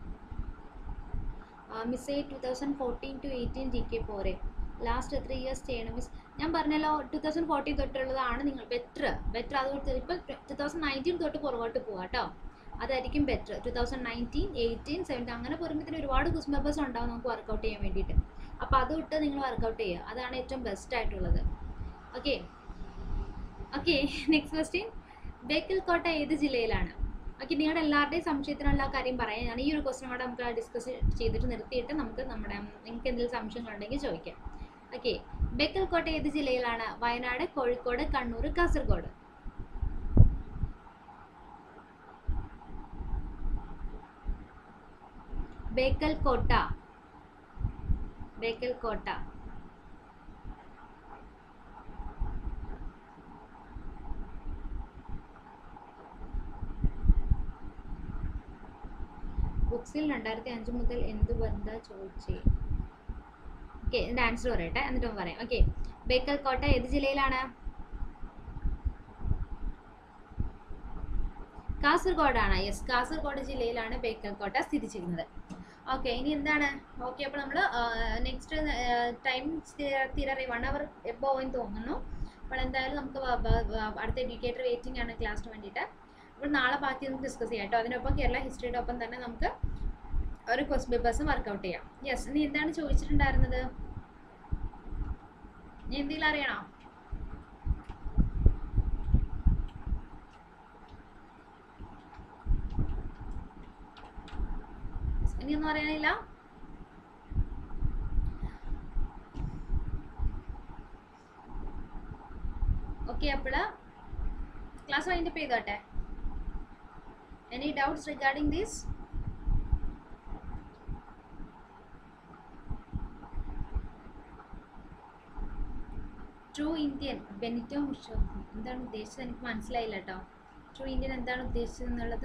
miss two thousand fourteen to eighteen G K പോരെ ലാസ്റ്റ് ത്രീ ഇയേഴ്സ് ചെയ്യണം മിസ് ഞാൻ പറഞ്ഞല്ലോ ടു തൗസൻഡ് ഫോർട്ടീൻ തൊട്ടുള്ളതാണ് നിങ്ങൾ ബെറ്റർ ബെറ്റർ അതുകൊണ്ട് ഇപ്പോൾ ടു തൗസൻഡ് നയൻറ്റീൻ തൊട്ട് പുറകോട്ട് പോകാം കേട്ടോ അതായിരിക്കും better two thousand nineteen eighteen seventeen അങ്ങനെ പറയുമ്പോഴത്തേന് ഒരുപാട് ക്വസ്റ്റ് പേപ്പേഴ്സ് ഉണ്ടാവും നമുക്ക് വർക്കൗട്ട് ചെയ്യാൻ വേണ്ടിയിട്ട് അപ്പോൾ അത് വിട്ട് നിങ്ങൾ വർക്കൗട്ട് ചെയ്യുക അതാണ് ഏറ്റവും ബെസ്റ്റ് ആയിട്ടുള്ളത് okay okay next question Bekal കോട്ട ഏത് ജില്ലയിലാണ് ഓക്കെ നിങ്ങളുടെ എല്ലാവരുടെയും സംശയത്തിനുള്ള കാര്യം പറയാം ഞാൻ ഈ ഒരു ക്വസ്റ്റ്യൻ കൂടെ നമുക്ക് ഡിസ്കസ് ചെയ്തിട്ട് നിർത്തിയിട്ട് നമുക്ക് നമ്മുടെ നിങ്ങൾക്ക് എന്തെങ്കിലും സംശയങ്ങളുണ്ടെങ്കിൽ ചോദിക്കാം ഓക്കെ ബേക്കൽ കോട്ട ഏത് ജില്ലയിലാണ് വയനാട് കോഴിക്കോട് കണ്ണൂർ കാസർഗോഡ് ബേക്കൽ കോട്ട ബേക്കൽ കോട്ട ബുക്സിൽ രണ്ടായിരത്തി അഞ്ച് മുതൽ എന്ത് ബന്ധ ചോദിച്ചേ ഓക്കെ എൻ്റെ ആൻസർ പറയട്ടെ എന്നിട്ട് ഒന്ന് പറയാം ഓക്കെ ബേക്കൽ കോട്ട ഏത് ജില്ലയിലാണ് കാസർഗോഡാണ് യെസ് കാസർഗോഡ് ജില്ലയിലാണ് ബേക്കൽ കോട്ട സ്ഥിതി ചെയ്യുന്നത് ഓക്കെ ഇനി എന്താണ് ഓക്കെ അപ്പോൾ നമ്മൾ നെക്സ്റ്റ് ടൈം തീരാറി വൺ അവർ എബോ എന്ന് തോന്നുന്നു അപ്പോൾ എന്തായാലും നമുക്ക് വ- വ- വ- അടുത്ത എഡ്യൂക്കേറ്റർ വെയിറ്റിംഗ് ആണ് ക്ലാസ്സിന് വേണ്ടിയിട്ട് അപ്പോൾ നാളെ ബാക്കി നമുക്ക് ഡിസ്കസ് ചെയ്യാം കേട്ടോ അതിനൊപ്പം കേരള ഹിസ്റ്ററിയുടെ ഒപ്പം തന്നെ നമുക്ക് ഒരു ക്വസ്റ്റ് പേപ്പേഴ്സും വർക്കൗട്ട് ചെയ്യാം യെസ് നീ എന്താണ് ചോദിച്ചിട്ടുണ്ടായിരുന്നത് നീ എന്തെങ്കിലും അറിയണോ ഇനിയൊന്നും അറിയാനില്ല ഓക്കെ അപ്പോൾ ക്ലാസ് വൈൻഡപ്പ് ചെയ്തോട്ടെ any doubts regarding this true Indian Benito Mussolini എന്താണ് ഉദ്ദേശിച്ചത് എനിക്ക് മനസ്സിലായില്ല കേട്ടോ ട്രൂ ഇന്ത്യൻ എന്താണ് ഉദ്ദേശിച്ചത് എന്നുള്ളത്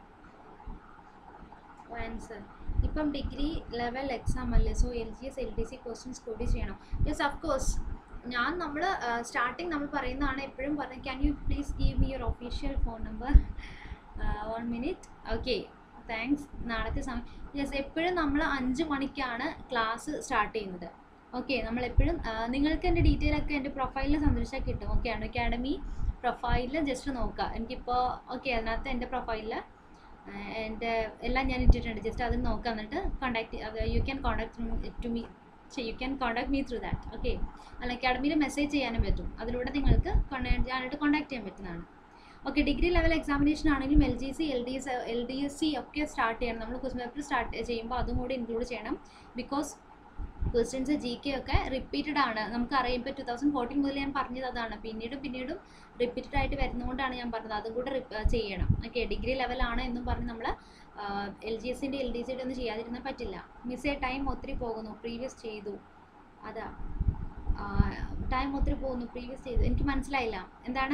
ആൻസർ ഇപ്പം ഡിഗ്രി ലെവൽ എക്സാം അല്ലേ so L G S L D C questions കൂടി ചെയ്യണം യെസ് അഫ് കോഴ്സ് ഞാൻ നമ്മൾ സ്റ്റാർട്ടിങ് നമ്മൾ പറയുന്നതാണ് എപ്പോഴും പറഞ്ഞത് can you please give me your official phone number one minute okay thanks നാളത്തെ സമയം യെസ് എപ്പോഴും നമ്മൾ അഞ്ച് മണിക്കാണ് ക്ലാസ് സ്റ്റാർട്ട് ചെയ്യുന്നത് ഓക്കെ നമ്മളെപ്പോഴും നിങ്ങൾക്ക് എൻ്റെ ഡീറ്റെയിൽ ഒക്കെ എൻ്റെ പ്രൊഫൈലിൽ സന്ദർശിച്ചാൽ കിട്ടും ഓക്കെ ആണ് അക്കാഡമി പ്രൊഫൈലിൽ ജസ്റ്റ് നോക്കുക എനിക്കിപ്പോൾ ഓക്കെ അതിനകത്ത് എൻ്റെ പ്രൊഫൈലിൽ എൻ്റെ എല്ലാം ഞാൻ ഇട്ടിട്ടുണ്ട് ജസ്റ്റ് അത് നോക്കുക എന്നിട്ട് contact you can contact to me ചെയ്യും you can contact me through that okay അല്ല അക്കാഡമിയിൽ മെസ്സേജ് ചെയ്യാനും പറ്റും അതിലൂടെ നിങ്ങൾക്ക് ഞാനായിട്ട് കോൺടാക്ട് ചെയ്യാൻ പറ്റുന്നതാണ് ഓക്കെ ഡിഗ്രി ലെവൽ എക്സാമിനേഷൻ ആണെങ്കിലും L G C L D S L D S C ഒക്കെ സ്റ്റാർട്ട് ചെയ്യണം നമ്മൾ ക്വസ്റ്റ്യൻ പേപ്പർ സ്റ്റാർട്ട് ചെയ്യുമ്പോൾ അതും കൂടി ഇൻക്ലൂഡ് ചെയ്യണം ബിക്കോസ് ക്വസ്റ്റ്യൻസ് ജി കെ ഒക്കെ റിപ്പീറ്റഡ് ആണ് നമുക്ക് അറിയാം ഇപ്പോൾ ടു തൗസൻഡ് ഫോർട്ടീൻ മുതൽ ഞാൻ പറഞ്ഞത് അതാണ് പിന്നീടും പിന്നീടും റിപ്പീറ്റഡ് ആയിട്ട് വരുന്നതുകൊണ്ടാണ് ഞാൻ പറഞ്ഞത് അതും കൂടെ റിപ്പ- ചെയ്യണം ഓക്കെ ഡിഗ്രി ലെവലാണ് എന്നും പറഞ്ഞ് നമ്മൾ എൽ ജി എസിൻ്റെ എൽ ഡി സിയുടെ ഒന്നും ചെയ്യാതിരുന്നാൽ പറ്റില്ല മിസ്സേ ടൈം ഒത്തിരി പോകുന്നു പ്രീവിയസ് ചെയ്തു അതാ ടൈം ഒത്തിരി പോകുന്നു പ്രീവിയസ് ചെയ്തു എനിക്ക് മനസ്സിലായില്ല എന്താണ്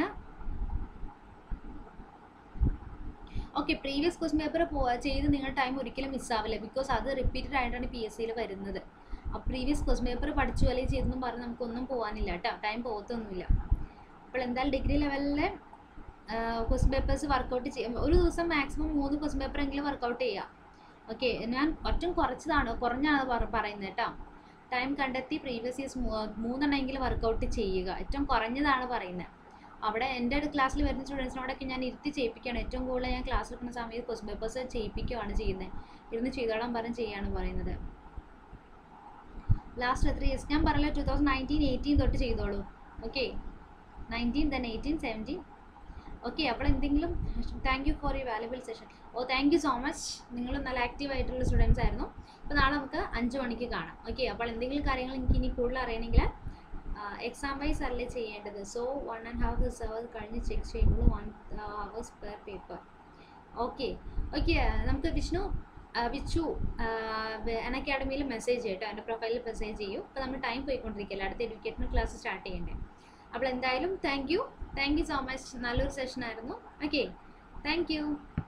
ഓക്കെ പ്രീവിയസ് ക്വസ്റ്റ്യൻ പേപ്പർ ചെയ്ത് നിങ്ങൾ ടൈം ഒരിക്കലും മിസ്സാവില്ല ബിക്കോസ് അത് റിപ്പീറ്റഡ് ആയിട്ടാണ് പി എസ് സിയിൽ വരുന്നത് ആ പ്രീവിയസ് ക്വസ്റ്റ്യൻ പേപ്പർ പഠിച്ചു അല്ലെങ്കിൽ ചെയ്തെന്നും പറഞ്ഞ് നമുക്കൊന്നും പോകാനില്ല കേട്ടോ ടൈം പോകത്തൊന്നുമില്ല അപ്പോൾ എന്തായാലും ഡിഗ്രി ലെവലിലെ ക്വസ്റ്റ്യൻ പേപ്പേഴ്സ് വർക്കൗട്ട് ചെയ്യും ഒരു ദിവസം മാക്സിമം മൂന്ന് ക്വസ്റ്റ്യൻ പേപ്പർ എങ്കിലും വർക്കൗട്ട് ചെയ്യാം ഓക്കെ ഞാൻ ഒറ്റം കുറച്ചതാണ് കുറഞ്ഞാണ് പറ- പറയുന്നത് കേട്ടോ ടൈം കണ്ടെത്തി പ്രീവിയസ് ഇയേഴ്സ് മൂന്നെണ്ണമെങ്കിലും വർക്കൗട്ട് ചെയ്യുക ഏറ്റവും കുറഞ്ഞതാണ് പറയുന്നത് അവിടെ എൻ്റെ ക്ലാസ്സിൽ വരുന്ന സ്റ്റുഡൻസിനോടൊക്കെ ഞാൻ ഇരുത്തി ചെയ്യിപ്പിക്കുകയാണ് ഏറ്റവും കൂടുതൽ ഞാൻ ക്ലാസ് എടുക്കുന്ന സമയത്ത് ക്വസ്റ്റ്യൻ പേപ്പേഴ്സ് ചെയ്യിപ്പിക്കുകയാണ് ചെയ്യുന്നത് ഇരുന്ന് ചെയ്തോളാൻ പറഞ്ഞ് ചെയ്യാണ് പറയുന്നത് ലാസ്റ്റ് എത്ര ഇയേഴ്സ് ഞാൻ പറഞ്ഞല്ലോ ടു തൗസൻഡ് നയൻറ്റീൻ എയ്റ്റീൻ തൊട്ട് ചെയ്തോളൂ okay nineteen then eighteen seventeen okay അപ്പോൾ എന്തെങ്കിലും thank you for you valuable session oh thank you so much നിങ്ങൾ നല്ല ആക്റ്റീവ് ആയിട്ടുള്ള സ്റ്റുഡൻസ് ആയിരുന്നു അപ്പോൾ നാളെ നമുക്ക് അഞ്ച് മണിക്ക് കാണാം ഓക്കെ അപ്പോൾ എന്തെങ്കിലും കാര്യങ്ങൾ എനിക്ക് ഇനി കൂടുതൽ അറിയണമെങ്കിൽ എക്സാം വൈസ് അല്ലേ ചെയ്യേണ്ടത് so one and half hours hour കഴിഞ്ഞ് ചെക്ക് ചെയ്യുമ്പോൾ one hours per paper okay okay നമുക്ക് വിഷ്ണു ആ, വിച്ചു എൻ അക്കാഡമിയിൽ മെസ്സേജ് ചെയ്യട്ടോ എൻ്റെ പ്രൊഫൈലിൽ മെസ്സേജ് ചെയ്യൂ അപ്പോൾ നമ്മൾ ടൈം പോയിക്കൊണ്ടിരിക്കില്ല അടുത്ത എഡ്യൂക്കേഷണൽ ക്ലാസ് സ്റ്റാർട്ട് ചെയ്യണ്ടേ അപ്പോൾ എന്തായാലും thank you thank you so much നല്ലൊരു സെഷൻ ആയിരുന്നു ഓക്കെ താങ്ക് യു